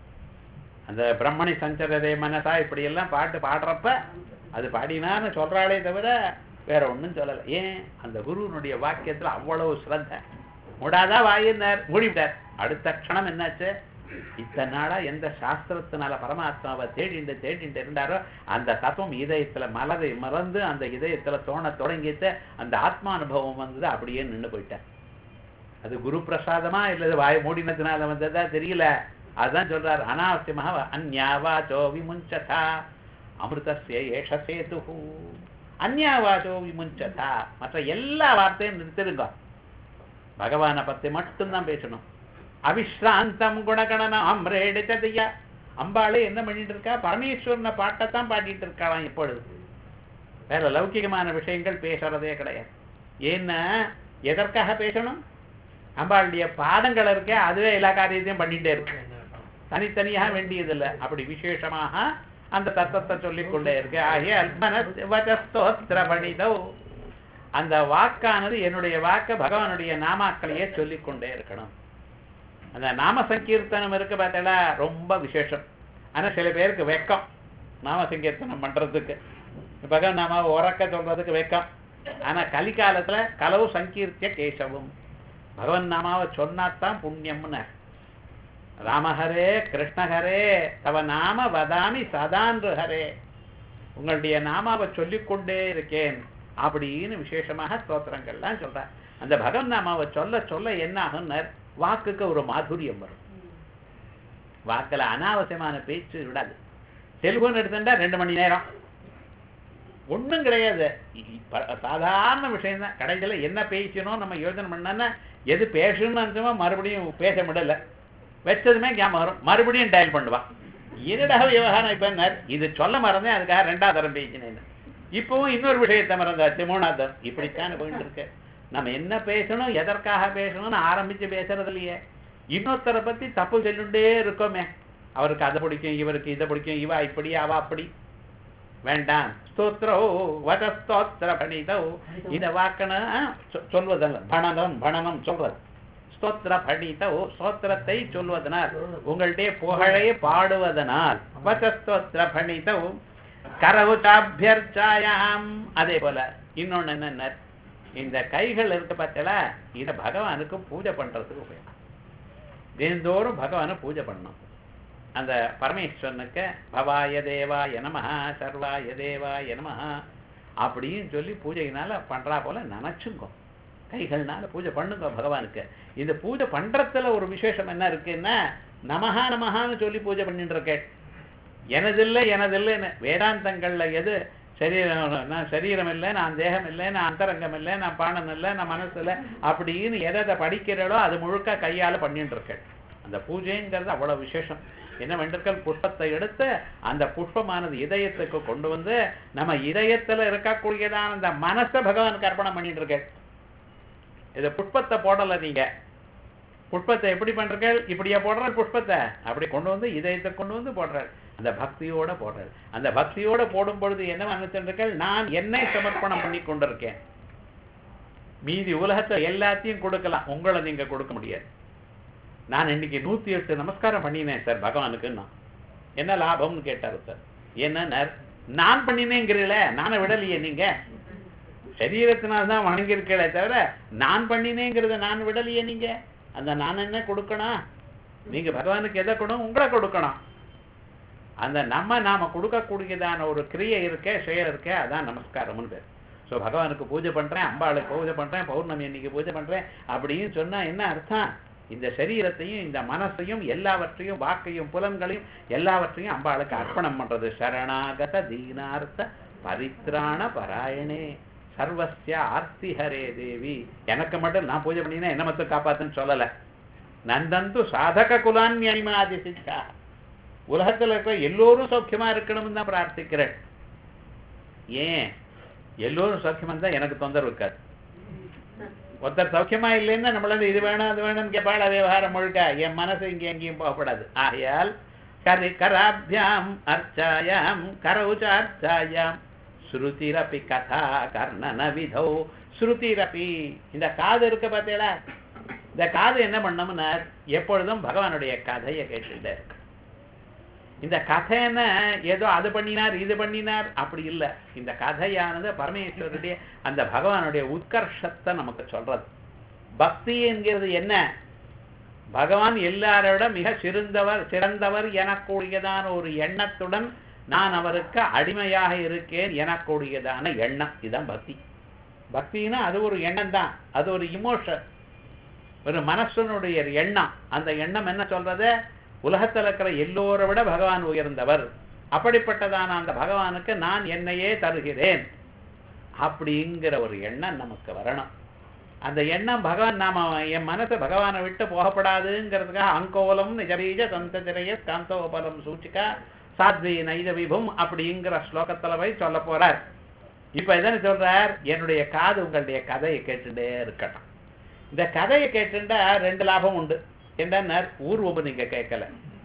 அந்த பிரம்மணி சஞ்சரதே மனசா இப்படி எல்லாம் பாட்டு பாடுறப்ப அது பாடினான்னு சொல்றாளே தவிர வேற ஒண்ணும் சொல்லல ஏன் அந்த குருவனுடைய வாக்கியத்துல அவ்வளவு ஸ்ரத்த மூடாதா வாயினார் மூடிவிட்டார் அடுத்த க்ஷணம் என்னாச்சு இத்தனை நாளா எந்த சாஸ்திரத்தினால பரமாத்மாவை தேடிண்டு தேடிண்டு இருந்தாரோ அந்த தத்துவம் இதயத்துல மலரை மறந்து அந்த இதயத்துல தோண தொடங்கிட்டு அந்த ஆத்மானுபவம் வந்தது அப்படியே நின்னு போயிட்டார் அது குரு பிரசாதமா இல்லது வாய் மூடினதுனால வந்ததா தெரியல அதுதான் சொல்றார் அனாவசியமாக அந்யாவாச்சோ விமுஞ்சதா அமிர்தஸ்ய ஏஷ சேது அந்யாவாச்சோ விமுஞ்சதா மற்ற எல்லா வார்த்தையும் நிறுத்திருங்க பகவானை பத்தி மட்டும்தான் பேசணும் அவிஸ்ராந்தம் குணகணன அம்ரேடிச்சதையா அம்பாளே என்ன பண்ணிட்டு இருக்கா பரமேஸ்வரனை பாட்டைத்தான் பாடிட்டு இருக்காளாம் இப்பொழுது வேற லௌகிகமான விஷயங்கள் பேசுறதே கிடையாது ஏன்னா எதற்காக பேசணும் அம்பாளுடைய பாடங்கள் இருக்கே அதுவே எல்லா காரியத்தையும் பண்ணிட்டே இருக்கு தனித்தனியாக வேண்டியதில்லை அப்படி விசேஷமாக அந்த தத்துவத்தை சொல்லிக் கொண்டே இருக்கு ஆகிய அல்பனஸ்தோத்திர பணிதோ அந்த வாக்கானது என்னுடைய வாக்க பகவானுடைய நாமாக்களையே சொல்லிக் கொண்டே இருக்கணும் அந்த நாம சங்கீர்த்தனம் இருக்கு பார்த்தீங்களா ரொம்ப விசேஷம் ஆனா சில பேருக்கு வெக்கம் நாம சங்கீர்த்தனம் பண்றதுக்கு பகவான் நாம உறக்க சொல்றதுக்கு வெக்கம் ஆனா கலிகாலத்துல கலவு சங்கீர்த்திய கேசவும் பகவன் நாமாவை சொன்னாத்தான் புண்ணியம்னு ராமஹரே கிருஷ்ணஹரே தவ நாம வதாமி சதான்று ஹரே உங்களுடைய நாமாவை சொல்லிக்கொண்டே இருக்கேன் அப்படின்னு விசேஷமாக ஸ்தோத்திரங்கள்லாம் சொல்றார் அந்த பகவன் நாமாவை சொல்ல சொல்ல என்ன ஆகும்னர் வாக்குக்கு ஒரு மாதுரியம் வரும் வாக்குல அனாவசியமான பேச்சு விடாது செல்போன் எடுத்துட்டா ரெண்டு மணி நேரம் ஒண்ணும் கிடையாது இ- இ- ப- சாதாரண விஷயம் தான் கடைசியில என்ன பேசணும் நம்ம யோசனை பண்ணோன்னா எது பேசணும்னு நினைச்சோமோ மறுபடியும் பேச முடியல வச்சதுமே ஞாபகம் வரும் மறுபடியும் டயல் பண்ணுவா என்னடா விவகாரம் இப்ப என்ன இது சொல்ல மறந்தேன் அதுக்காக ரெண்டாவது தரம் பேசினேன் இப்பவும் இன்னொரு விஷயத்தை மறந்தாச்சு மூணாவது தரம் இப்படித்தான் போயிட்டு இருக்கு நம்ம என்ன பேசணும் எதற்காக பேசணும்னு ஆரம்பிச்சு பேசுறது இல்லையே இன்னொருத்தரை பத்தி தப்பு சொல்லிட்டே இருக்கோமே அவருக்கு அதை பிடிக்கும் இவருக்கு இதை பிடிக்கும் இவ இப்படி அவ அப்படி வேண்டாம் ஸ்தோத்ரோ வத ஸ்தோத்திர பணிதோ இத வாக்கன சொல்வதல்ல பணனம் பணனம் சொல்றது ஸ்தோத்திர பணிதோ ஸ்தோத்திரத்தை சொல்வதனால் உங்களுடைய புகழை பாடுவதனால் வத ஸ்தோத்திர பணிதோ கரவுச்சாபியர்ச்சாயாம் அதே போல இன்னொன்னு என்ன இந்த கைகள் இருக்கு பார்த்தல இத பகவானுக்கு பூஜை பண்றதுக்கு உபயோகம் தினந்தோறும் பகவானை பூஜை பண்ணணும் அந்த பரமேஸ்வரனுக்கு பவாய தேவாய நமஹ சர்வாய தேவாய நமஹ அப்படின்னு சொல்லி பூஜையினால பண்றா போல நினைச்சுங்கோ கைகள்னால பூஜை பண்ணுங்க பகவானுக்கு இந்த பூஜை பண்றதுல ஒரு விசேஷம் என்ன இருக்குன்னா நமஹா நமஹான்னு சொல்லி பூஜை பண்ணிட்டு இருக்கேன் எனதில்லை எனதில்லைன்னு வேதாந்தங்கள்ல எது சரீரம் நான் சரீரம் இல்லை நான் தேகம் இல்லை நான் அந்தரங்கம் இல்லை நான் பானம் இல்லை நான் மனசு இல்லை அப்படின்னு எதை எதை படிக்கிறீங்களோ அது முழுக்க கையால பண்ணிட்டு இருக்கேன் அந்த பூஜைங்கிறது அவ்வளவு விசேஷம் என்ன வேண்டிருக்கல் புஷ்பத்தை எடுத்து அந்த புஷ்பமானது இதயத்துக்கு கொண்டு வந்து நம்ம இதயத்துல இருக்கக்கூடியதான அந்த மனசை பகவானுக்கு அர்ப்பணம் பண்ணிட்டு இருக்கேன் இது புஷ்பத்தை போடல நீங்க புஷ்பத்தை எப்படி பண்றீர்கள் இப்படியா போடுற புஷ்பத்தை அப்படி கொண்டு வந்து இதயத்தை கொண்டு வந்து போடுறாரு அந்த பக்தியோட போடுறாரு அந்த பக்தியோட போடும் பொழுது என்ன நினைச்சிருக்கீர்கள் நான் என்னை சமர்ப்பணம் பண்ணி கொண்டிருக்கேன் மீதி உலகத்தை எல்லாத்தையும் கொடுக்கலாம் உங்களை நீங்க கொடுக்க முடியாது நான் இன்னைக்கு நூத்தி எட்டு நமஸ்காரம் பண்ணினேன் சார் பகவானுக்குன்னா என்ன லாபம்னு கேட்டாரு சார் என்ன நான் பண்ணினேங்கிறீங்களே நானை விடலையே நீங்க சரீரத்தினால்தான் தான் வணங்கியிருக்கே தவிர நான் பண்ணினேங்கிறத நான் விடலையே நீங்க அந்த நான் என்ன கொடுக்கணும் நீங்க பகவானுக்கு எதை கொடுக்கணும் உங்களை கொடுக்கணும் அந்த நம்ம நாம கொடுக்கக்கூடியதான ஒரு கிரியை இருக்கே செயல் இருக்கே அதான் நமஸ்காரம்னு பேர் ஸோ பகவானுக்கு பூஜை பண்றேன் அம்பாளுக்கு பூஜை பண்றேன் பௌர்ணமி அன்னைக்கு பூஜை பண்றேன் அப்படின்னு சொன்னா என்ன அர்த்தம் இந்த சரீரத்தையும் இந்த மனசையும் எல்லாவற்றையும் வாக்கையும் புலன்களையும் எல்லாவற்றையும் அம்பாளுக்கு அர்ப்பணம் பண்றது சரணாகத தீனார்த்த பரித்ராண பராயணே சர்வசிய ஆர்த்தி ஹரே தேவி எனக்கு மட்டும் நான் பூஜை பண்ணினா என்ன மட்டும் காப்பாத்துன்னு சொல்லல நந்தந்து சாதக குலான்யனிமாதி சித்தா உலகத்துல இருக்கிற எல்லோரும் சௌக்கியமா இருக்கணும்னு தான் பிரார்த்திக்கிறேன் ஏன் எல்லோரும் சௌக்கியமா இருந்தா எனக்கு தொந்தரவு இருக்காது ஒருத்தர் சௌக்கியமா இல்லைன்னா நம்மளால இது வேணும் அது வேணும்னு கேட்பாள் விவகாரம் முழுக்க என் மனசு இங்க எங்கேயும் போகப்படாது ஆகையால் கரி கராபியாம் அர்ச்சாயாம் கரவுச்சார்ச்சாயாம் ஸ்ருதிரபி கதா கர்ணன விதோ ஸ்ருதிரபி இந்த காது இருக்கு பார்த்தீங்களா இந்த காது என்ன பண்ணோம்னா எப்பொழுதும் பகவானுடைய கதையை கேட்டுட்டே இருக்கு இந்த கதைன்னு ஏதோ அது பண்ணினார் இது பண்ணினார் அப்படி இல்லை இந்த கதையானது பரமேஸ்வருடைய அந்த பகவானுடைய உத்கர்ஷத்தை நமக்கு சொல்றது பக்தி என்கிறது என்ன பகவான் எல்லாரோட மிக சிறந்தவர் சிறந்தவர் எனக்கூடியதான ஒரு எண்ணத்துடன் நான் அவருக்கு அடிமையாக இருக்கேன் எனக்கூடியதான எண்ணம் இதுதான் பக்தி பக்தின்னா அது ஒரு எண்ணம் தான் அது ஒரு இமோஷன் ஒரு மனசனுடைய எண்ணம் அந்த எண்ணம் என்ன சொல்றது உலகத்தில் இருக்கிற எல்லோரை விட பகவான் உயர்ந்தவர் அப்படிப்பட்டதான அந்த பகவானுக்கு நான் என்னையே தருகிறேன் அப்படிங்கிற ஒரு எண்ணம் நமக்கு வரணும் அந்த எண்ணம் பகவான் நாம என் மனசு பகவானை விட்டு போகப்படாதுங்கிறதுக்காக அங்கோலம் நிஜபீஜ சந்ததிரைய காந்தோபலம் சூச்சிகா சாத்வி நைத விபும் அப்படிங்கிற ஸ்லோகத்துல போய் சொல்ல போறார் இப்ப எதன்னு சொல்றார் என்னுடைய காது உங்களுடைய கதையை கேட்டுட்டே இருக்கட்டும் இந்த கதையை கேட்டுட்டா ரெண்டு லாபம் உண்டு என்ன ஊர்வம்பு நீங்க கேட்கல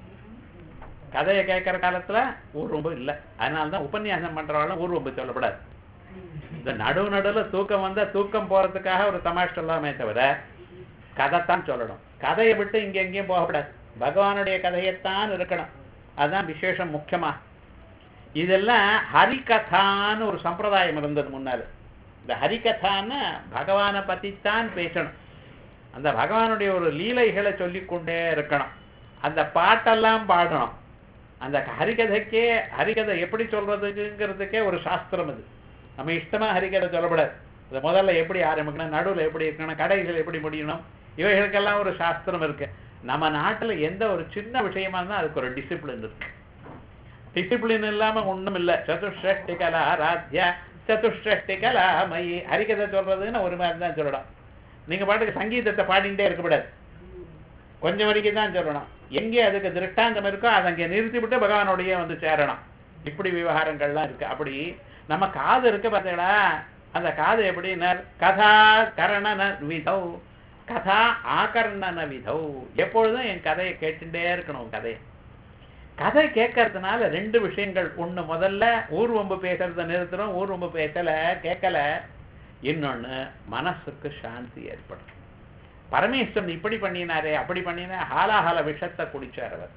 கதையை கேட்கிற காலத்துல ஊர்வம்பு இல்லை அதனாலதான் உபன்யாசம் பண்றவாளும் ஊர்வம்பு சொல்லப்படாது இந்த நடுவு நடுவில் தூக்கம் வந்தா தூக்கம் போறதுக்காக ஒரு தமாஷ் சொல்லாமே தவிர கதைத்தான் சொல்லணும் கதையை விட்டு இங்க எங்கேயும் போகக்கூடாது பகவானுடைய கதையைத்தான் இருக்கணும் அதுதான் விசேஷம் முக்கியமா இதெல்லாம் ஹரிகதான்னு ஒரு சம்பிரதாயம் இருந்தது முன்னால இந்த ஹரிகதான்னு பகவானை பத்தித்தான் பேசணும் அந்த பகவானுடைய ஒரு லீலைகளை சொல்லிக்கொண்டே இருக்கணும் அந்த பாட்டெல்லாம் பாடணும் அந்த ஹரிகதைக்கே ஹரிகதை எப்படி சொல்றதுங்கிறதுக்கே ஒரு சாஸ்திரம் அது நம்ம இஷ்டமா ஹரிகதை சொல்லப்படாது அது முதல்ல எப்படி ஆரம்பிக்கணும் நடுவில் எப்படி இருக்கணும் கடைகள் எப்படி முடியணும் இவைகளுக்கெல்லாம் ஒரு சாஸ்திரம் இருக்கு நம்ம நாட்டில் எந்த ஒரு சின்ன விஷயமா இருந்தால் அதுக்கு ஒரு டிசிப்ளின் இருக்கு டிசிப்ளின் இல்லாம ஒண்ணும் இல்லை சதுஷ்டி கலா ராத்யா சதுஷ்டி கலா மயி ஹரிகதை சொல்றதுன்னு ஒரு மாதிரி தான் சொல்லணும் நீங்க பாட்டுக்கு சங்கீதத்தை பாடிட்டே இருக்கக்கூடாது கொஞ்சம் வரைக்கும் தான் சொல்லணும் எங்கே அதுக்கு திருஷ்டாந்தம் இருக்கோ அதை அங்கே நிறுத்தி விட்டு பகவானோடையே வந்து சேரணும் இப்படி விவகாரங்கள்லாம் இருக்கு அப்படி நம்ம காது இருக்கு பார்த்தீங்களா அந்த காது எப்படின்னா கதா கரணன விதௌ கதா ஆகர்ணன விதௌ எப்பொழுதும் என் கதையை கேட்டுட்டே இருக்கணும் கதையை கதை கேட்கறதுனால ரெண்டு விஷயங்கள் ஒண்ணு முதல்ல ஊர்வம்பு பேசுறத நிறுத்துறோம் ஊர்வம்பு பேசல கேட்கல இன்னொன்னு மனசுக்கு சாந்தி ஏற்படும் பரமேஸ்வரன் இப்படி பண்ணினாரே அப்படி பண்ணினா ஹாலாஹால விஷத்தை குடிச்சார் அவர்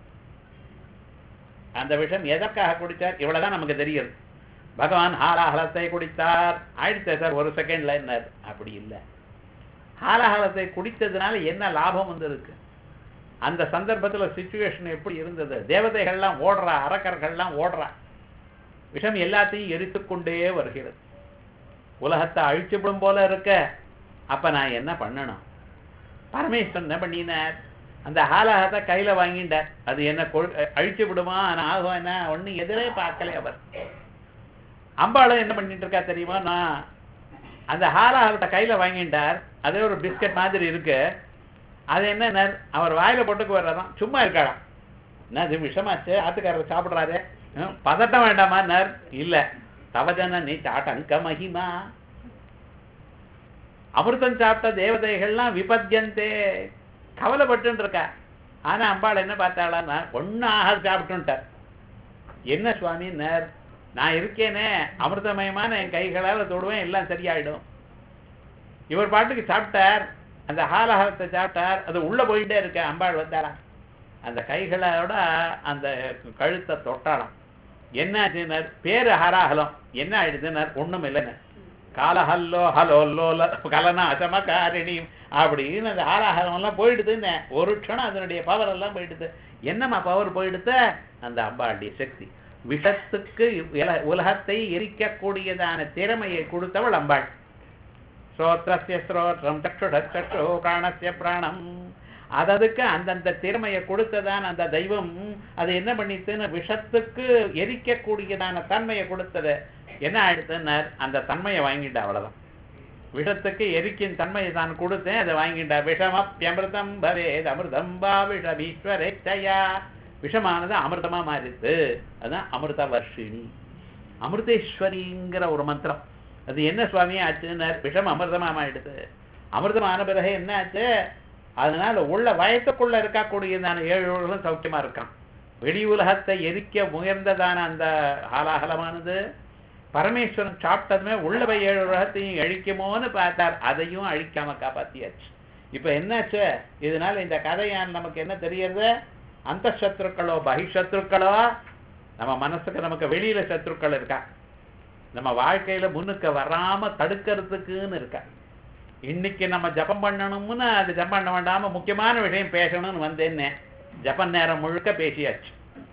அந்த விஷம் எதற்காக குடிச்சார் இவ்வளவுதான் நமக்கு தெரியுது பகவான் ஹாலாஹலத்தை குடித்தார் ஆயிடுச்சு சார் ஒரு செகண்ட்ல என்ன அப்படி இல்லை ஹாலாஹலத்தை குடித்ததுனால என்ன லாபம் வந்திருக்கு அந்த சந்தர்ப்பத்தில் சுச்சுவேஷன் எப்படி இருந்தது தேவதைகள்லாம் ஓடுறா அரக்கர்கள்லாம் ஓடுறா விஷம் எல்லாத்தையும் எரித்துக்கொண்டே வருகிறது உலகத்தை அழிச்சுவிடும் போல இருக்க அப்ப நான் என்ன பண்ணணும் பரமேஸ்வரன் என்ன பண்ணினார் அந்த ஹாலாகத்தை கையில வாங்கிட்டார் அது என்ன கொள் அழிச்சு விடுமா நான் ஆகும் என்ன ஒண்ணு எதிரே பார்க்கல அவர் அம்பாளும் என்ன பண்ணிட்டு இருக்கா தெரியுமா நான் அந்த ஹாலாகத்தை கையில வாங்கிட்டார் அதே ஒரு பிஸ்கட் மாதிரி இருக்கு அது என்ன அவர் வாயில போட்டுக்கு வர்றதான் சும்மா இருக்காளாம் என்ன அது விஷமாச்சு ஆத்துக்காரர் சாப்பிடுறாரு பதட்டம் வேண்டாமா நர் இல்ல தவஜன நீ சாட்டங்க மகிமா அமிர்தம் சாப்பிட்ட தேவதைகள்லாம் விபத்தியந்தே கவலைப்பட்டு இருக்கா ஆனா அம்பாள் என்ன பார்த்தாளான்னா ஒன்னும் ஆகாது சாப்பிட்டுட்டார் என்ன சுவாமி நேர் நான் இருக்கேனே அமிர்தமயமான என் கைகளால் தொடுவேன் எல்லாம் சரியாயிடும் இவர் பாட்டுக்கு சாப்பிட்டார் அந்த ஹாலஹலத்தை சாப்பிட்டார் அது உள்ள போயிட்டே இருக்க அம்பாள் வந்தாரா அந்த கைகளோட அந்த கழுத்தை தொட்டாளாம் என்ன ஆச்சுனர் பேரு ஹராஹலம் என்ன ஆயிடுதுனர் ஒண்ணும் இல்லைன்னு காலஹல்லோ ஹலோ லோல கலனா அசமகாரிணி அப்படின்னு அந்த ஆலாஹலம் எல்லாம் போயிடுதுன்னு ஒரு க்ஷணம் அதனுடைய பவர் எல்லாம் போயிடுது என்னம்மா பவர் போயிடுது அந்த அம்பாளுடைய சக்தி விஷத்துக்கு உலகத்தை எரிக்கக்கூடியதான திறமையை கொடுத்தவள் அம்பாள் ஸ்ரோத்ரஸ்ய ஸ்ரோத்ரம் சக்ஷுட சக்ஷு பிராணஸ்ய பிராணம் அததுக்கு அந்தந்த திறமையை கொடுத்ததான் அந்த தெய்வம் அது என்ன பண்ணித்துன்னு விஷத்துக்கு எரிக்கக்கூடியதான தன்மையை கொடுத்தது என்ன ஆயிடுத்துன்னு அந்த தன்மையை வாங்கிட்டு அவ்வளவுதான் விஷத்துக்கு எரிக்கும் தன்மையை தான் கொடுத்தேன் அதை வாங்கிட்டா விஷமப்பியமிருதம் பவேத் அமிர்தம் பா விஷமீஸ்வரேச்சயா விஷமானது அமிர்தமா மாறித்து அதுதான் அமிர்த வர்ஷினி அமிர்தேஸ்வரிங்கிற ஒரு மந்திரம் அது என்ன சுவாமி ஆச்சுன்னு விஷம் அமிர்தமா ஆயிடுது அமிர்தமான பிறகு என்ன ஆச்சு அதனால உள்ள வயத்துக்குள்ள இருக்கக்கூடியதான ஏழு உலகம் சௌக்கியமா இருக்கான் வெளி உலகத்தை எரிக்க முயர்ந்ததான அந்த ஹாலாகலமானது பரமேஸ்வரன் சாப்பிட்டதுமே உள்ள போய் ஏழு உலகத்தையும் அழிக்குமோன்னு பார்த்தார் அதையும் அழிக்காம காப்பாத்தியாச்சு இப்ப என்னாச்சு இதனால இந்த கதையான் நமக்கு என்ன தெரியறது அந்த சத்ருக்களோ பகிஷத்ருக்களோ நம்ம மனசுக்கு நமக்கு வெளியில சத்ருக்கள் இருக்கா நம்ம வாழ்க்கையில முன்னுக்கு வராம தடுக்கிறதுக்குன்னு இருக்கா இன்னைக்கு நம்ம ஜபம் பண்ணணும்னு அது ஜபம் பண்ண வேண்டாம முக்கியமான விஷயம் பேசணும்னு வந்தேன்னே ஜபம் நேரம் முழுக்க பேசியாச்சு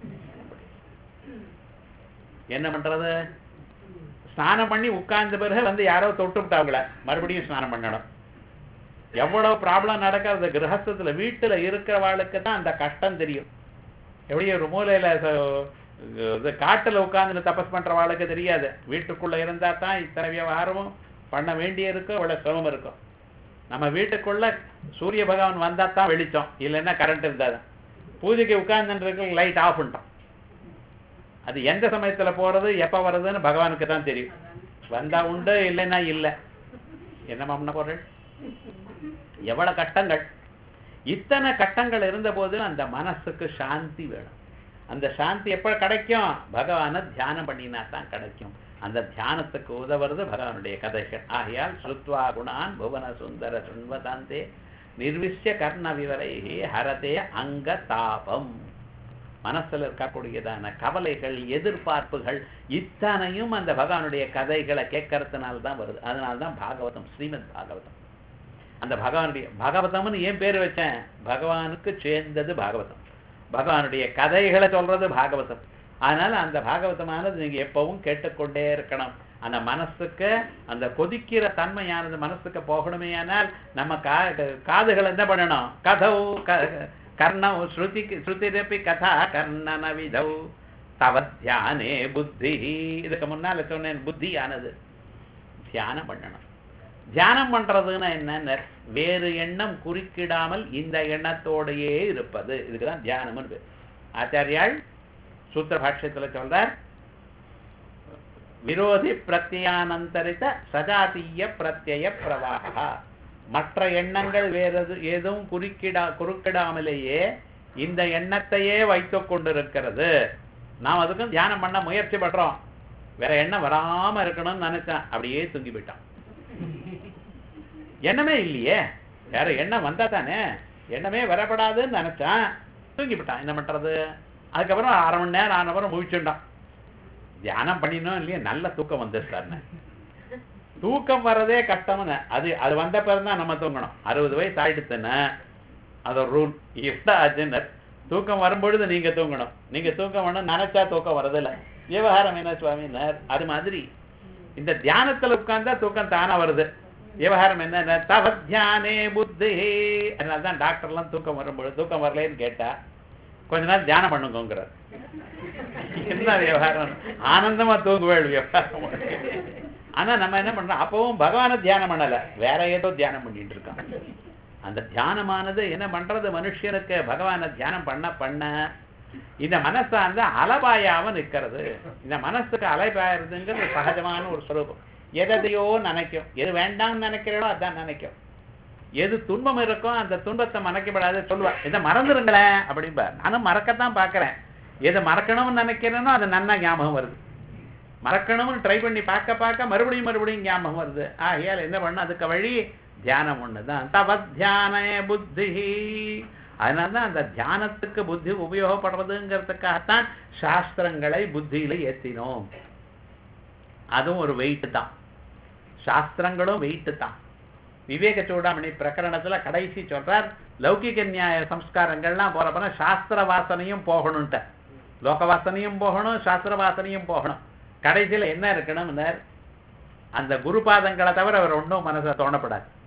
என்ன பண்றது ஸ்நானம் பண்ணி உட்கார்ந்த பிறகு வந்து யாரோ தொட்டு விட்டாங்கள மறுபடியும் ஸ்நானம் பண்ணணும் எவ்வளவு ப்ராப்ளம் நடக்கிறது கிரகஸ்தத்துல வீட்டுல இருக்கிறவாளுக்கு தான் அந்த கஷ்டம் தெரியும் எப்படி ஒரு மூலையில ச- இது காட்டுல உட்கார்ந்து தபஸ் பண்றவாளுக்கு தெரியாது வீட்டுக்குள்ள இருந்தா தான் இத்தனை விவகாரமும் பண்ண வேண்டிய இருக்கும் இவ்வளவு சிரமம் இருக்கும் நம்ம வீட்டுக்குள்ள சூரிய பகவான் வந்தா தான் வெளிச்சம் இல்லைன்னா கரண்ட் இருந்தாது பூஜைக்கு உட்கார்ந்துருக்கு லைட் ஆஃப் பண்ணிட்டோம் அது எந்த சமயத்துல போறது எப்ப வர்றதுன்னு பகவானுக்கு தான் தெரியும் வந்தா உண்டு இல்லைன்னா இல்லை என்ன பண்ண போறேன் எவ்வளவு கஷ்டங்கள் இத்தனை கஷ்டங்கள் இருந்த போதிலும் அந்த மனசுக்கு சாந்தி வேணும் அந்த சாந்தி எப்ப கிடைக்கும் பகவானை தியானம் பண்ணினா தான் கிடைக்கும் அந்த தியானத்துக்கு உதவுறது பகவானுடைய கதைகள் ஆகையால் ஸ்ருத்வா குணான் புவன சுந்தர சுண்வதாந்தே நிர்விஷ்ய கர்ண விவரை ஹரதே அங்க தாபம் மனசுல இருக்கக்கூடியதான கவலைகள் எதிர்பார்ப்புகள் இத்தனையும் அந்த பகவானுடைய கதைகளை கேட்கறதுனால தான் வருது அதனால தான் பாகவதம் ஸ்ரீமத் பாகவதம் அந்த பகவானுடைய பாகவதம்னு ஏன் பேர் வச்சேன் பகவானுக்கு சேர்ந்தது பாகவதம் பகவானுடைய கதைகளை சொல்றது பாகவதம் அதனால அந்த பாகவதமானது நீங்க எப்பவும் கேட்டுக்கொண்டே இருக்கணும் அந்த மனசுக்கு அந்த கொதிக்கிற தன்மையானது மனசுக்கு போகணுமே ஆனால் நம்ம கா காதுகள் என்ன பண்ணணும் கதவு க- கர்ணம் ஸ்ருதி ஸ்ருதிரப்பி கதா கர்ணன விதௌ தவ தியானே புத்தி இதுக்கு முன்னால சொன்னேன் புத்தியானது தியானம் பண்ணணும் தியானம் பண்றதுன்னா என்ன வேறு எண்ணம் குறுக்கிடாமல் இந்த எண்ணத்தோடையே இருப்பது இதுக்குதான் தியானம்னு பேர் ஆச்சாரியால் சூத்திர பாஷ்யத்துல சொல்றார் விரோதி பிரத்யானந்தரித சஜாதீய பிரத்யய பிரவாகா மற்ற எண்ணங்கள் வேறது எதுவும் குறுக்கிடா குறுக்கிடாமலேயே இந்த எண்ணத்தையே வைத்துக் கொண்டிருக்கிறது நாம் அதுக்கும் தியானம் பண்ண முயற்சி பண்றோம் வேற எண்ணம் வராம இருக்கணும்னு நினைச்சேன் அப்படியே தூங்கி போயிட்டான் எண்ணமே இல்லையே வேற எண்ணம் வந்தா தானே எண்ணமே வரப்படாதுன்னு நினைச்சான் தூங்கி போட்டான் என்ன பண்றது அதுக்கப்புறம் அரை மணி நேரம் ஆனவரும் முழிச்சுட்டான் தியானம் பண்ணினோம் இல்லையா நல்ல தூக்கம் வந்துருக்காருன்னு தூக்கம் வர்றதே கஷ்டம்னு அது அது வந்த பிறகு தான் நம்ம தூங்கணும் அறுபது வயசு ஆயிடுத்துன்னு அது ஒரு ரூல் எப்படி ஆச்சுன்னு தூக்கம் வரும்பொழுது நீங்க தூங்கணும் நீங்க தூக்கம் வேணும் நினைச்சா தூக்கம் வரதில்ல விவகாரம் என்ன சுவாமினர் அது மாதிரி இந்த தியானத்துல உட்கார்ந்தா தூக்கம் தானா வருது விவகாரம் என்ன தவ தியானே புத்தி அதனால தான் டாக்டர்லாம் தூக்கம் வரும்பொழுது தூக்கம் வரலேன்னு கேட்டா கொஞ்ச நேரம் தியானம் பண்ணுங்கிறார் என்ன விவகாரம் ஆனந்தமா தூங்குவேள் விவகாரம் ஆனா நம்ம என்ன பண்றோம் அப்பவும் பகவானை தியானம் பண்ணல வேற ஏதோ தியானம் பண்ணிட்டு இருக்கோம் அந்த தியானமானது என்ன பண்றது மனுஷனுக்கு பகவானை தியானம் பண்ண பண்ண இந்த மனசு அந்த அலபாயாம நிக்கிறது இந்த மனசுக்கு அலைபாயிருதுங்கிறது சகஜமான ஒரு ஸ்வரூபம் எதையோ நினைக்கும் எது வேண்டாம்னு நினைக்கிறதோ அதான் நினைக்கும் எது துன்பம் இருக்கோ அந்த துன்பத்தை மறைக்கப்படாது சொல்லுவா இதை மறந்துருங்களேன் அப்படின்பா நானும் மறக்கத்தான் பார்க்கறேன் எதை மறக்கணும்னு நினைக்கிறேனோ அது நன்னா ஞாபகம் வருது மறக்கணும்னு ட்ரை பண்ணி பார்க்க பார்க்க மறுபடியும் மறுபடியும் ஞாபகம் வருது ஆகையால் என்ன பண்ண அதுக்கு வழி தியானம் ஒண்ணுதான் தவ தியான புத்தி அதனால தான் அந்த தியானத்துக்கு புத்தி உபயோகப்படுறதுங்கிறதுக்காகத்தான் சாஸ்திரங்களை புத்தியில ஏத்தினோம் அதுவும் ஒரு வெயிட் தான் சாஸ்திரங்களும் வெயிட் தான் விவேக சூடாமணி பிரகரணத்துல கடைசி சொல்றார் லௌகிக நியாய சம்ஸ்காரங்கள்லாம் போறப்பனா சாஸ்திர வாசனையும் போகணும்ட்ட லோக வாசனையும் போகணும் சாஸ்திர வாசனையும் போகணும் கடைசியில என்ன இருக்கணும்னார் அந்த குருபாதங்களை தவிர அவர் ஒன்றும் மனசுல தோணப்படாது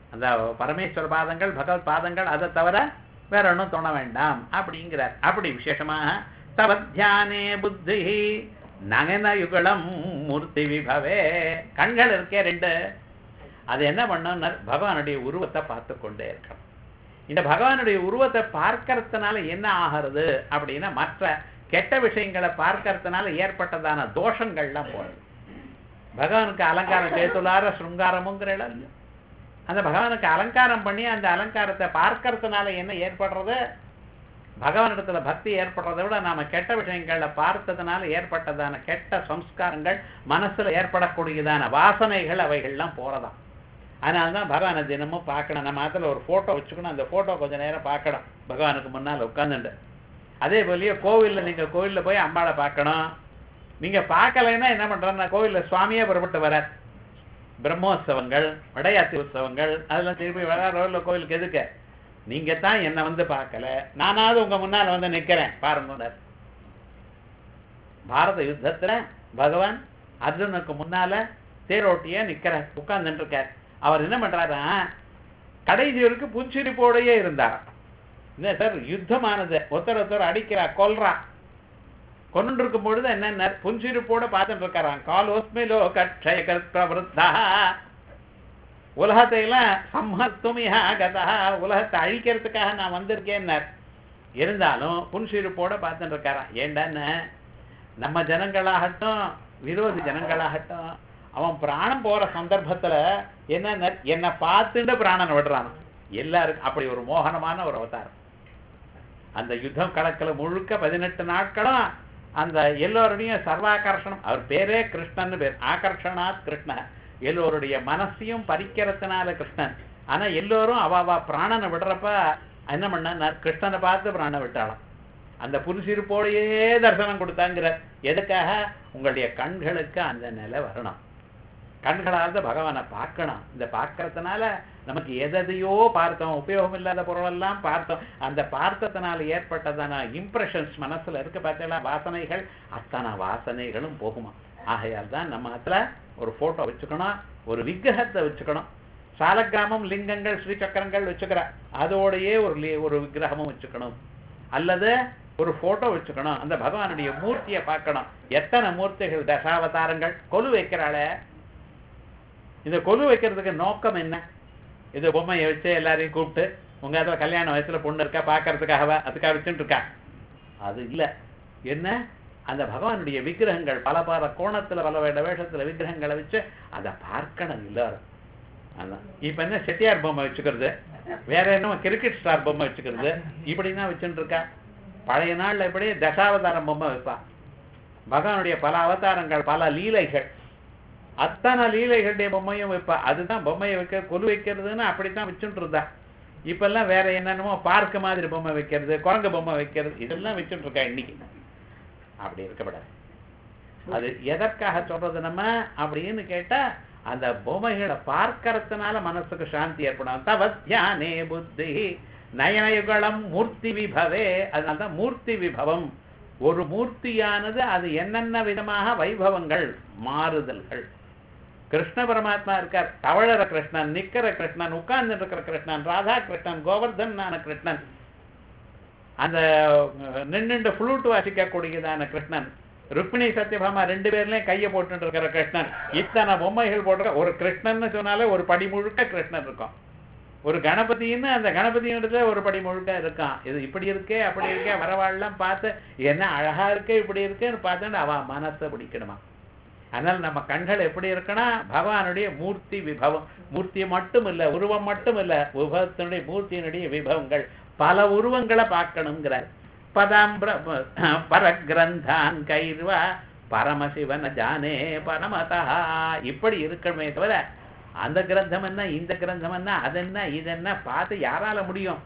அந்த பரமேஸ்வர பாதங்கள் பகவத் பாதங்கள் அதை தவிர வேற ஒன்றும் தோண வேண்டாம் அப்படிங்கிறார் அப்படி விசேஷமாக தவ தியானே புத்தி நகன யுகலம் மூர்த்தி விபவே கண்கள் இருக்கே ரெண்டு அது என்ன பண்ணும் பகவானுடைய உருவத்தை பார்த்து கொண்டே இருக்கணும் இந்த பகவானுடைய உருவத்தை பார்க்கறதுனால என்ன ஆகிறது அப்படின்னா மற்ற கெட்ட விஷயங்களை பார்க்கறதுனால ஏற்பட்டதான தோஷங்கள்லாம் போறது பகவானுக்கு அலங்காரம் கேத்துலார சிருங்காரமுங்கிற இடம் இல்லையா? அந்த பகவானுக்கு அலங்காரம் பண்ணி அந்த அலங்காரத்தை பார்க்கறதுனால என்ன ஏற்படுறது பகவானிடத்துல பக்தி ஏற்படுறதை விட நாம கெட்ட விஷயங்களை பார்த்ததுனால ஏற்பட்டதான கெட்ட சம்ஸ்காரங்கள் மனசுல ஏற்படக்கூடியதான வாசனைகள் அவைகள்லாம் போறதாம் அதனாலதான் பகவானை தினமும் பார்க்கணும் நம்ம அதில் ஒரு போட்டோ வச்சுக்கணும் அந்த போட்டோ கொஞ்ச நேரம் பார்க்கணும் பகவானுக்கு முன்னால் உட்காந்துண்டு அதே போலயே கோவில்ல நீங்க கோவில்ல போய் அம்பாளை பார்க்கணும் நீங்க பார்க்கலைன்னா என்ன பண்றோம்னா கோவில்ல சுவாமியே புறப்பட்டு வரார் பிரம்மோற்சவங்கள் வடையாத்தி உற்சவங்கள் அதெல்லாம் திருப்பி வர ரோட்ல கோவிலுக்கு எதுக்கு நீங்க தான் என்னை வந்து பார்க்கல நானாவது உங்க முன்னால வந்து நிக்கிறேன் பாருங்க பாரத யுத்தத்துல பகவான் அர்ஜுனுக்கு முன்னால தேரோட்டிய நிக்கிற உட்கார்ந்துட்டு இருக்கார் அவர் என்ன பண்றாரா கடைசி வரைக்கும் புன்சிரிப்போடையே இருந்தார் என்ன சார் யுத்தமானது ஒருத்தர் ஒருத்தர் அடிக்கிறா கொல்றா கொண்டு இருக்கும் பொழுது என்ன புன்சிரிப்போட பார்த்துட்டு இருக்காராம் கால் ஓஸ்மிலோ கட்சய கற்பவருத்தா உலகத்தை எல்லாம் சம்மத்துமியா கதா உலகத்தை அழிக்கிறதுக்காக நான் வந்திருக்கேன்னார் இருந்தாலும் புன்சிரிப்போட பார்த்துட்டு இருக்காராம் ஏண்டான்னு நம்ம ஜனங்களாகட்டும் விரோதி ஜனங்களாகட்டும் அவன் பிராணம் போற சந்தர்ப்பத்துல என்ன என்னை பார்த்துட்டு பிராணனை விடுறான் எல்லாருக்கும் அப்படி ஒரு மோகனமான ஒரு அவதாரம் அந்த யுத்தம் கணக்கில் முழுக்க பதினெட்டு நாட்களும் அந்த எல்லோருடையும் சர்வாகர்ஷணம் அவர் பேரே கிருஷ்ணன் பேர் ஆகர்ஷணாத் கிருஷ்ணன் எல்லோருடைய மனசையும் பறிக்கிறதுனால கிருஷ்ணன் ஆனா எல்லோரும் அவ அவ பிராணனை விடுறப்ப என்ன பண்ண கிருஷ்ணனை பார்த்து பிராணனை விட்டாளாம் அந்த புரிசிருப்போடையே தரிசனம் கொடுத்தாங்கிற எதுக்காக உங்களுடைய கண்களுக்கு அந்த நிலை வரணும் கண்களால் பகவானை பார்க்கணும் இந்த பார்க்கறதுனால நமக்கு எதையோ பார்த்தோம் உபயோகம் இல்லாத பொருளெல்லாம் பார்த்தோம் அந்த பார்த்ததுனால ஏற்பட்டதான இம்ப்ரெஷன்ஸ் மனசுல இருக்க பார்த்தீங்களா வாசனைகள் அத்தனை வாசனைகளும் போகுமா ஆகையால் தான் நம்ம அதுல ஒரு போட்டோ வச்சுக்கணும் ஒரு விக்கிரகத்தை வச்சுக்கணும் சாலக்கிராமம் லிங்கங்கள் ஸ்ரீசக்கரங்கள் வச்சுக்கிற அதோடையே ஒரு லி- ஒரு விக்கிரகமும் வச்சுக்கணும் அல்லது ஒரு போட்டோ வச்சுக்கணும் அந்த பகவானுடைய மூர்த்தியை பார்க்கணும் எத்தனை மூர்த்திகள் தசாவதாரங்கள் கொலு வைக்கிறாளே இந்த கொலு வைக்கிறதுக்கு நோக்கம் என்ன இது பொம்மையை வச்சு எல்லாரையும் கூப்பிட்டு உங்க அதுல கல்யாண வயசுல பொண்ணு இருக்கா பார்க்கறதுக்காகவா அதுக்காக வச்சுட்டு இருக்கா அது இல்ல என்ன அந்த பகவானுடைய விக்கிரகங்கள் பல பல கோணத்துல பல வேட வேஷத்துல விக்கிரகங்களை வச்சு அதை பார்க்கணும் எல்லாரும் அதான் இப்ப என்ன செட்டியார் பொம்மை வச்சுக்கிறது வேற என்ன கிரிக்கெட் ஸ்டார் பொம்மை வச்சுக்கிறது இப்படின்னா வச்சுட்டு இருக்கா பழைய நாள்ல இப்படி தசாவதாரம் பொம்மை வைப்பா பகவானுடைய பல அவதாரங்கள் பல லீலைகள் அத்தனை லீலைகளுடைய பொம்மையும் வைப்பா அதுதான் பொம்மையை வைக்க கொலு வைக்கிறதுன்னு அப்படித்தான் வச்சுட்டு இருந்தா இப்பெல்லாம் வேற என்னென்னமோ பார்க் மாதிரி பொம்மை வைக்கிறது குரங்கு பொம்மை வைக்கிறது இதெல்லாம் வச்சுட்டு இருக்கா இன்னைக்கு அப்படி இருக்கப்படாது அது எதற்காக சொல்றது நம்ம அப்படின்னு கேட்டா அந்த பொம்மைகளை பார்க்கறதுனால மனசுக்கு சாந்தி ஏற்படும் தவத்தியானே புத்தி நயனயுகளம் மூர்த்தி விபவே அதனால்தான் மூர்த்தி விபவம் ஒரு மூர்த்தியானது அது என்னென்ன விதமாக வைபவங்கள் மாறுதல்கள் கிருஷ்ண பரமாத்மா இருக்கார் தவழற கிருஷ்ணன் நிக்கிற கிருஷ்ணன் உட்கார்ந்து இருக்கிற கிருஷ்ணன் ராதா கிருஷ்ணன் கோவர்தனான கிருஷ்ணன் அந்த நின்னுண்டு ஃப்ளூட் வாசிக்கக்கூடியதான கிருஷ்ணன் ருக்மிணி சத்யபாமா ரெண்டு பேர்லயும் கையை போட்டுட்டு இருக்கிற கிருஷ்ணன் இத்தனை பொம்மைகள் போட்டு ஒரு கிருஷ்ணன்னு சொன்னாலே ஒரு படி முழுக்க கிருஷ்ணன் இருக்கும் ஒரு கணபதின்னு அந்த கணபதியிடத்துல ஒரு படி முழுக்க இருக்கான் இது இப்படி இருக்கே அப்படி இருக்கே வரவாள்லாம் பார்த்து என்ன அழகா இருக்கே இப்படி இருக்கேன்னு பார்த்துட்டு அவ மனசை பிடிக்கணுமா அதனால நம்ம கண்கள் எப்படி இருக்குன்னா பகவானுடைய மூர்த்தி விபவம் மூர்த்தி மட்டும் இல்ல உருவம் மட்டும் இல்ல விபவத்தினுடைய மூர்த்தியினுடைய விபவங்கள் பல உருவங்களை பார்க்கணுங்கிறார் பதாம் பரகிரந்தான் கைர்வா பரமசிவன ஜானே பரமதா இப்படி இருக்கணுமே தவிர அந்த கிரந்தம் என்ன இந்த கிரந்தம் என்ன அது என்ன இது என்ன பார்த்து யாரால முடியும்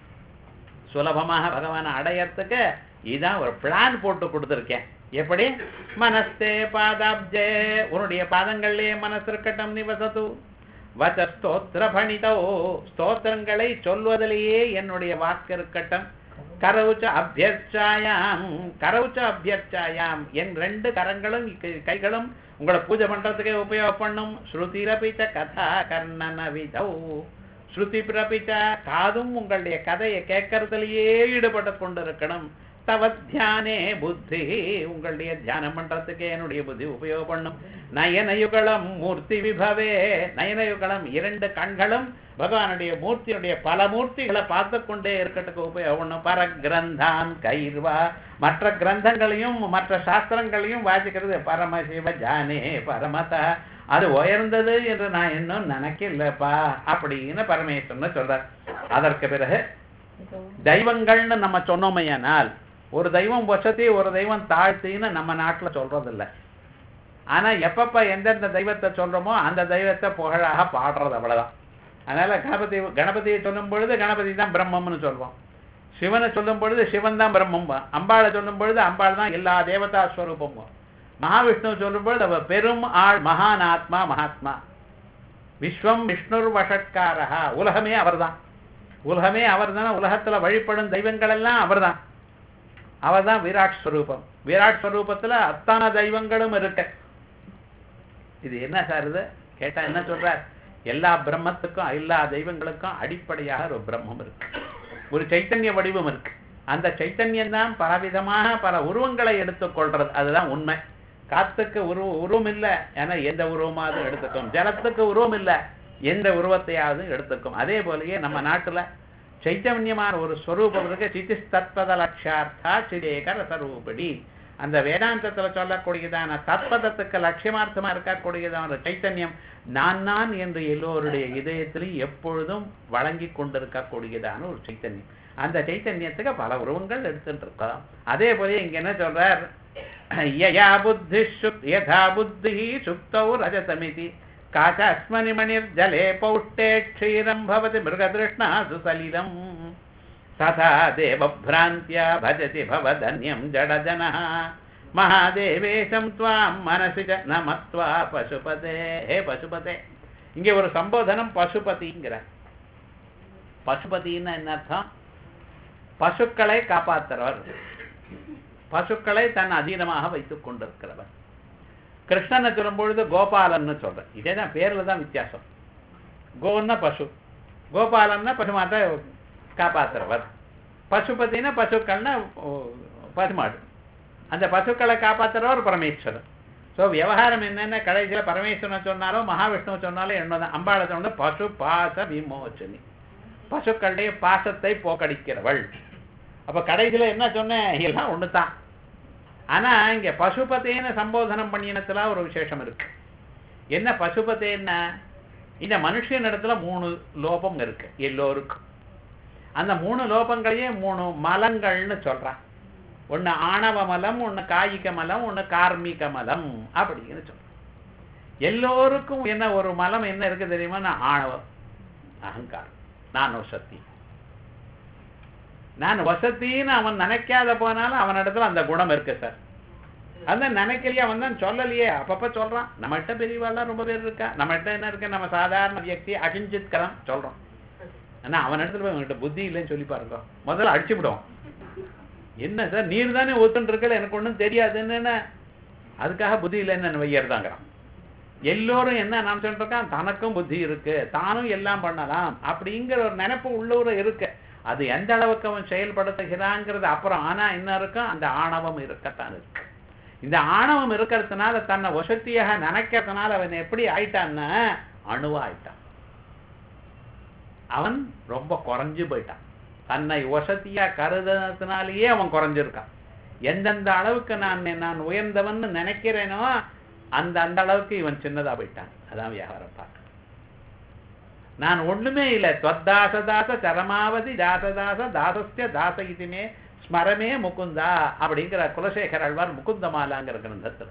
சுலபமாக பகவானை அடையறதுக்கு இதான் ஒரு பிளான் போட்டு கொடுத்துருக்கேன் எப்படி மனஸ்தே பாதாப்ஜே உன்னுடைய பாதங்களிலே மனசு இருக்கட்டும் நிவசத்து வச்ச ஸ்தோத்திர பணிதோ ஸ்தோத்திரங்களை சொல்வதிலேயே என்னுடைய வாக்கு இருக்கட்டும் கரவுச்ச அபியர்ச்சாயாம் கரவுச்ச அபியர்ச்சாயாம் என் ரெண்டு கரங்களும் கை- கைகளும் உங்களை பூஜை பண்றதுக்கே உபயோகம் பண்ணும் ஸ்ருதிரபிச்ச கதா கர்ணன விதௌ ஸ்ருதி பிரபிச்ச காதும் உங்களுடைய கதையை கேட்கறதுலயே ஈடுபட்டு கொண்டிருக்கணும் தவ தியானே புத்தி உங்களுடைய தியானம் பண்றதுக்கு என்னுடைய புத்தி உபயோகப்படணும் நயனயுகளம் மூர்த்தி விபவே நயனயுகளம் இரண்டு கண்களும் பகவானுடைய மூர்த்தியுடைய பல மூர்த்திகளை பார்த்து கொண்டே இருக்கட்டுக்கு உபயோகப்படணும் பர கிரந்தான் கைர்வா மற்ற கிரந்தங்களையும் மற்ற சாஸ்திரங்களையும் வாசிக்கிறது பரமசிவ ஜானே பரமத அது உயர்ந்தது என்று நான் இன்னும் நினைக்கலப்பா அப்படின்னு பரமேஸ்வரன் சொல்றார் அதற்கு பிறகு தெய்வங்கள்னு நம்ம சொன்னோமையானால் ஒரு தெய்வம் வசதி ஒரு தெய்வம் தாழ்த்தின்னு நம்ம நாட்டுல சொல்றதில்ல ஆனா எப்பப்ப எந்தெந்த தெய்வத்தை சொல்றோமோ அந்த தெய்வத்தை புகழாக பாடுறது அவ்வளவுதான் அதனால கணபதி கணபதியை சொல்லும் பொழுது கணபதி தான் பிரம்மம்னு சொல்வோம் சிவனை சொல்லும் பொழுது சிவன் தான் பிரம்மம் அம்பாளை சொல்லும் பொழுது அம்பாள் தான் எல்லா தேவதா ஸ்வரூபமும் மகாவிஷ்ணு சொல்லும் பொழுது அவ பெரும் ஆள் மகான் ஆத்மா மகாத்மா விஸ்வம் விஷ்ணுர் வஷட்காரா உலகமே அவர்தான் உலகமே அவர்தான் உலகத்துல வழிபடும் தெய்வங்கள் எல்லாம் அவர்தான் அவர்தான் விராட் ஸ்வரூபம் விராட் ஸ்வரூபத்துல அத்தனை தெய்வங்களும் இருக்கு இது என்ன சார் இது கேட்டா என்ன சொல்றார் எல்லா பிரம்மத்துக்கும் எல்லா தெய்வங்களுக்கும் அடிப்படையாக ஒரு பிரம்மம் இருக்கு ஒரு சைத்தன்ய வடிவம் இருக்கு அந்த சைத்தன்யம் தான் பலவிதமான பல உருவங்களை எடுத்துக்கொள்றது அதுதான் உண்மை காத்துக்கு உருவ உருவம் இல்லை ஏன்னா எந்த உருவமாவது எடுத்துக்கும் ஜலத்துக்கு உருவம் இல்லை எந்த உருவத்தையாவது எடுத்துக்கும் அதே போலயே நம்ம நாட்டுல சைத்தன்யமான ஒரு ஸ்வரூபம் இருக்கு சிதிஸ்தத்பத லட்சியார்த்தா சிதேகர சரூபடி அந்த வேதாந்தத்துல சொல்லக்கூடியதான தத்பதத்துக்கு லட்சியமார்த்தமா இருக்கக்கூடியதான ஒரு சைத்தன்யம் நான் நான் என்று எல்லோருடைய இதயத்திலும் எப்பொழுதும் வழங்கி கொண்டிருக்கக்கூடியதான ஒரு சைத்தன்யம் அந்த சைத்தன்யத்துக்கு பல உருவங்கள் எடுத்துட்டு இருக்கலாம் அதே போல இங்க என்ன சொல்றார் யயா புத்தி சுக் யதா புத்தி சுப்தௌ ரஜதமிதி காச்சாஸ்மனி மணிர்ஜலே பௌஷ்டே க்ஷீரம் பவதி மிருகதிருஷ்ணா சுசலிலம் ததா தேவभ्रान्त्या भजति भवधन्यं जडजनः மகாதேவேசம் துவாம் மனசி ஜ நமத்வா பசுபதே ஹே பசுபதே இங்கே ஒரு சம்போதனம் பசுபதிங்கிற பசுபதின்னு என்ன அர்த்தம் பசுக்களை காப்பாற்றுறவர் பசுக்களை தன் அதீனமாக வைத்துக் கொண்டிருக்கிறவர் கிருஷ்ணனை சொல்லும் பொழுது கோபாலன்னு சொல்றேன் இதே தான் பேர்ல தான் வித்தியாசம் கோன்னா பசு கோபாலன்னா பசுமாட்டை காப்பாத்துறவர் பசுபதினா பசுக்கள்னா ஓ, பசுமாடு அந்த பசுக்களை காப்பாத்துறவர் பரமேஸ்வரன் ஸோ விவகாரம் என்னென்ன கடைசியில் பரமேஸ்வரன் சொன்னாரோ மகாவிஷ்ணுவை சொன்னாலும் என்னதான் அம்பாளை சொன்ன பசு பாச விமோச்சனி பசுக்களுடைய பாசத்தை போக்கடிக்கிறவள் அப்ப கடைசியில் என்ன சொன்னேன் எல்லாம் ஒன்று தான் ஆனா இங்க பசுபதேன சம்போதனம் பண்ணினத்துல ஒரு விசேஷம் இருக்கு என்ன பசுபதேன்னா இந்த மனுஷன் இடத்துல மூணு லோபம் இருக்கு எல்லோருக்கும் அந்த மூணு லோபங்களையும் மூணு மலங்கள்னு சொல்றான் ஒண்ணு ஆணவ மலம் ஒண்ணு காயிக மலம் ஒண்ணு கார்மிக மலம் அப்படின்னு சொல்றான் எல்லோருக்கும் என்ன ஒரு மலம் என்ன இருக்கு தெரியுமா நான் ஆணவம் அகங்காரம் நான் வசதி நான் வசத்தின்னு அவன் நினைக்காத போனாலும் அவனிடத்துல அந்த குணம் இருக்கு சார் அந்த நினைக்கலையே அவன் தான் சொல்லலையே அப்பப்ப சொல்றான் நம்மகிட்ட பெரியவாள்லாம் ரொம்ப பேர் இருக்கா நம்மகிட்ட என்ன இருக்கு நம்ம சாதாரண வியக்தி அகிஞ்சித் கரம் சொல்றோம் ஆனா அவன் இடத்துல போய் அவன்கிட்ட புத்தி இல்லைன்னு சொல்லி பாருங்க முதல்ல அடிச்சு விடுவோம் என்ன சார் நீர் தானே ஒத்துன்னு இருக்கல எனக்கு ஒண்ணும் தெரியாதுன்னு அதுக்காக புத்தி இல்லைன்னு வையறதாங்கிறான் எல்லோரும் என்ன நாம் சொல்லிருக்கான் தனக்கும் புத்தி இருக்கு தானும் எல்லாம் பண்ணலாம் அப்படிங்கிற ஒரு நினைப்பு உள்ளூர இருக்கு அது எந்த அளவுக்கு அவன் செயல்படுத்துகிறாங்கிறது அப்புறம் ஆனா என்ன இருக்கும் அந்த ஆணவம் இருக்கத்தான் இருக்கு இந்த ஆணவம் இருக்கிறதுனால தன்னை வசதியாக நினைக்கிறதுனால அவன் எப்படி ஆயிட்டான்னா அணுவா ஆயிட்டான் அவன் ரொம்ப குறைஞ்சு போயிட்டான் தன்னை வசதியா கருதுனதுனாலேயே அவன் குறைஞ்சிருக்கான் எந்தெந்த அளவுக்கு நான் நான் உயர்ந்தவன்னு நினைக்கிறேனோ அந்த அந்த அளவுக்கு இவன் சின்னதா போயிட்டான் அதான் வியாபாரம் பார்க்க நான் ஒண்ணுமே இல்லை தொத்தாசதாச சரமாவதி தாசதாச தாசஸ்ய தாச இதுமே ஸ்மரமே முகுந்தா அப்படிங்கிற குலசேகர ஆழ்வார் முகுந்தமாலாங்கிற கிரந்தத்தில்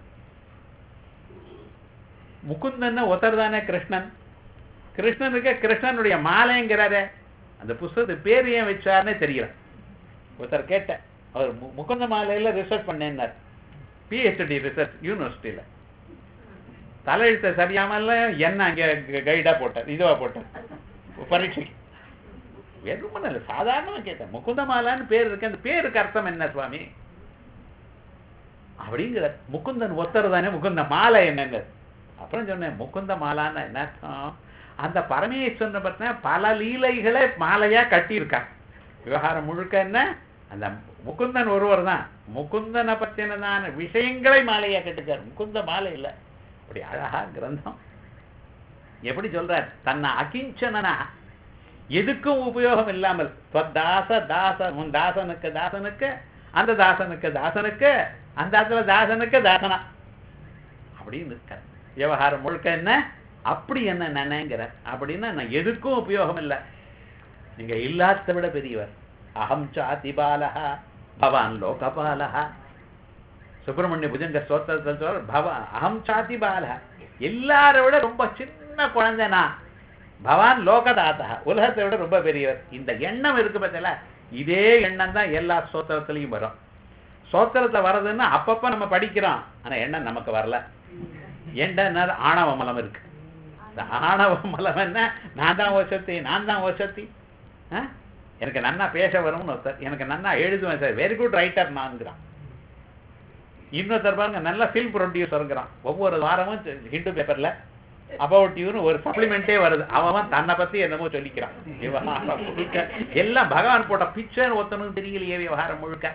முகுந்தன்னா ஒருத்தர் தானே கிருஷ்ணன் கிருஷ்ணனுக்கு கிருஷ்ணனுடைய மாலைங்கிறாரே அந்த புஸ்தகத்துக்கு பேர் ஏன் வச்சாருன்னே தெரியல ஒருத்தர் கேட்டேன் அவர் மு- முகுந்த மாலையில ரிசர்ச் பண்ணேன்னார் பிஹெச்டி ரிசர்ச் யூனிவர்சிட்டியில தலையெழுத்த சரியாமல என்ன அங்க கைடா போட்டார் இதுவா போட்டார் பரீட்சைக்கு வெறுமன இல்லை சாதாரணமா கேட்டேன் முகுந்தமாலான்னு பேர் இருக்கு அந்த பேருக்கு அர்த்தம் என்ன சுவாமி அப்படிங்கிற முகுந்தன் ஒத்தர் தானே முகுந்த மாலை என்னங்க அப்புறம் சொன்னேன் முகுந்த மாலான்னா என்ன அர்த்தம் அந்த பரமேஸ்வரனை பத்தின பல லீலைகளை மாலையா கட்டியிருக்காங்க விவகாரம் முழுக்க என்ன அந்த முகுந்தன் ஒருவர் தான் முகுந்தனை பத்தினதான விஷயங்களை மாலையா கட்டுக்கார் முகுந்த மாலை இல்லை அப்படி அழகா கிரந்தம் எப்படி சொல்றார் தன்னை அகிஞ்சனா எதுக்கும் உபயோகம் இல்லாமல் தாச தாச உன் தாசனுக்கு தாசனுக்கு அந்த தாசனுக்கு தாசனுக்கு அந்த இடத்துல தாசனுக்கு தாசனா அப்படின்னு இருக்க விவகாரம் முழுக்க என்ன அப்படி என்ன நினைங்கிற அப்படின்னா நான் எதுக்கும் உபயோகம் இல்லை நீங்க இல்லாத விட பெரியவர் அகம் சாதி பாலகா பவான் லோகபாலகா சுப்பிரமணிய புஜங்க ஸ்தோத்திரத்தில் சொல்ற பவ அகம் சாதி பாலகா எல்லாரை விட ரொம்ப சின்ன குழந்தை நான் பவான் லோகதாத்தா உலகத்தை விட ரொம்ப பெரியவர் இந்த எண்ணம் இருக்கு பார்த்தல இதே எண்ணம் தான் எல்லா ஸ்தோத்திரத்திலையும் வரும் ஸ்தோத்திரத்துல வர்றதுன்னா அப்பப்ப நம்ம படிக்கிறோம் ஆனா எண்ணம் நமக்கு வரல எண்ணம் ஆணவ மலம் இருக்கு இந்த ஆணவ மலம் என்ன நான் தான் ஓசத்தி நான் தான் ஓசத்தி ஆ? எனக்கு நன்னா பேச வரும்னு ஒருத்தர் எனக்கு நன்னா எழுதுவேன் சார் வெரி குட் ரைட்டர் நான்கிறான் இன்னொருத்தர் பாருங்க நல்ல ஃபில்ம் ப்ரொடியூசருங்கிறான் ஒவ்வொரு வாரமும் ஹிந்து பேப்பர்ல அபவுட் யூன்னு ஒரு சப்ளிமெண்டே வருது அவன் தன்னை பத்தி என்னமோ சொல்லிக்கிறான் விவகாரம் முழுக்க எல்லாம் பகவான் போட்ட பிக்சர் ஒருத்தனும் தெரியலையே விவகாரம் முழுக்க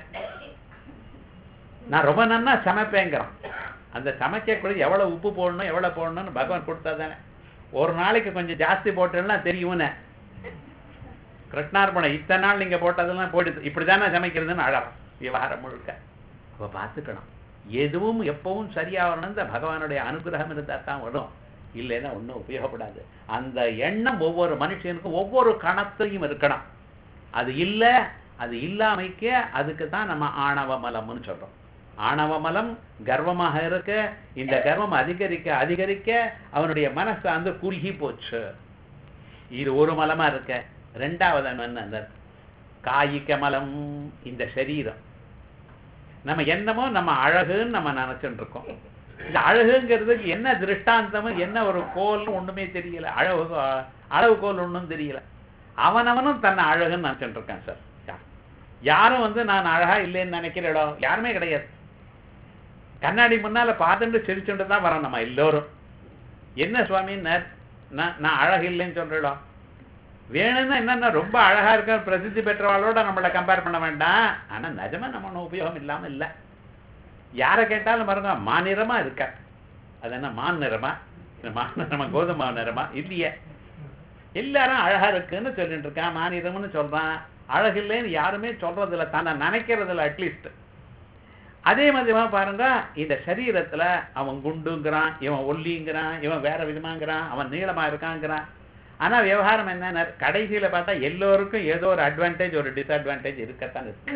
நான் ரொம்ப நன்னா சமைப்பேங்கிறான் அந்த சமைக்கக்கூட எவ்வளவு உப்பு போடணும் எவ்வளவு போடணும்னு பகவான் கொடுத்தா தானே ஒரு நாளைக்கு கொஞ்சம் ஜாஸ்தி போட்டேன்னா தெரியும்னு கிருஷ்ணார்பணம் இத்தனை நாள் நீங்க போட்டதெல்லாம் போயிடுது இப்படிதானே சமைக்கிறதுன்னு அழகம் விவகாரம் முழுக்க அப்ப பார்த்துக்கணும் எதுவும் எப்பவும் சரியா வரணும் இந்த பகவானுடைய அனுகிரகம் இருந்தா தான் வரும் இல்லைன்னா ஒண்ணும் உபயோகப்படாது அந்த எண்ணம் ஒவ்வொரு மனுஷனுக்கும் ஒவ்வொரு கணத்தையும் இருக்கணும் அது இல்ல அது இல்லாமைக்க அதுக்கு தான் நம்ம ஆணவ மலம்னு சொல்றோம் ஆணவ மலம் கர்வமாக இருக்க இந்த கர்வம் அதிகரிக்க அதிகரிக்க அவனுடைய மனசு வந்து குறுகி போச்சு இது ஒரு மலமா இருக்க ரெண்டாவது என்ன அந்த காய்க மலம் இந்த சரீரம் நம்ம என்னமோ நம்ம அழகுன்னு நம்ம நினைச்சுட்டு இருக்கோம் இந்த அழகுங்கிறதுக்கு என்ன திருஷ்டாந்தமும் என்ன ஒரு கோல்னு ஒண்ணுமே தெரியல அழகு அளவு கோல் ஒண்ணும் தெரியல அவனவனும் தன்னை அழகுன்னு நினைச்சுட்டு இருக்கான் சார் யா- யாரும் வந்து நான் அழகா இல்லைன்னு நினைக்கிற இடம் யாருமே கிடையாது கண்ணாடி முன்னால பார்த்துட்டு சிரிச்சுட்டு தான் வரோம் நம்ம எல்லோரும் என்ன சுவாமின்னு நான் நான் அழகு இல்லைன்னு சொல்ற இடம் வேணும்னா என்னன்னா ரொம்ப அழகா இருக்க பிரசித்தி பெற்றவாளோட நம்மளை கம்பேர் பண்ண வேண்டாம் ஆனா நிஜமா நம்ம ஒண்ணும் உபயோகம் இல்லாம இல்ல யாரை கேட்டாலும் பாருங்க மாநிறமா இருக்க அது என்ன மான் நிறமா இல்ல மான் நிறமா கோதுமை நிறமா இல்லையே எல்லாரும் அழகா இருக்குன்னு சொல்லிட்டு இருக்கான் மாநிறம்னு சொல்றான் அழகு இல்லைன்னு யாருமே சொல்றது இல்ல தன்னை நினைக்கிறது இல்ல அட்லீஸ்ட் அதே மாதிரிமா பாருங்க இந்த சரீரத்துல அவன் குண்டுங்கிறான் இவன் ஒல்லிங்கிறான் இவன் வேற விதமாங்கிறான் அவன் நீளமா இருக்காங்கிறான் ஆனா விவகாரம் என்ன கடைசியில பார்த்தா எல்லோருக்கும் ஏதோ ஒரு அட்வான்டேஜ் ஒரு டிஸ்அட்வான்டேஜ் இருக்கத்தான் இருக்கு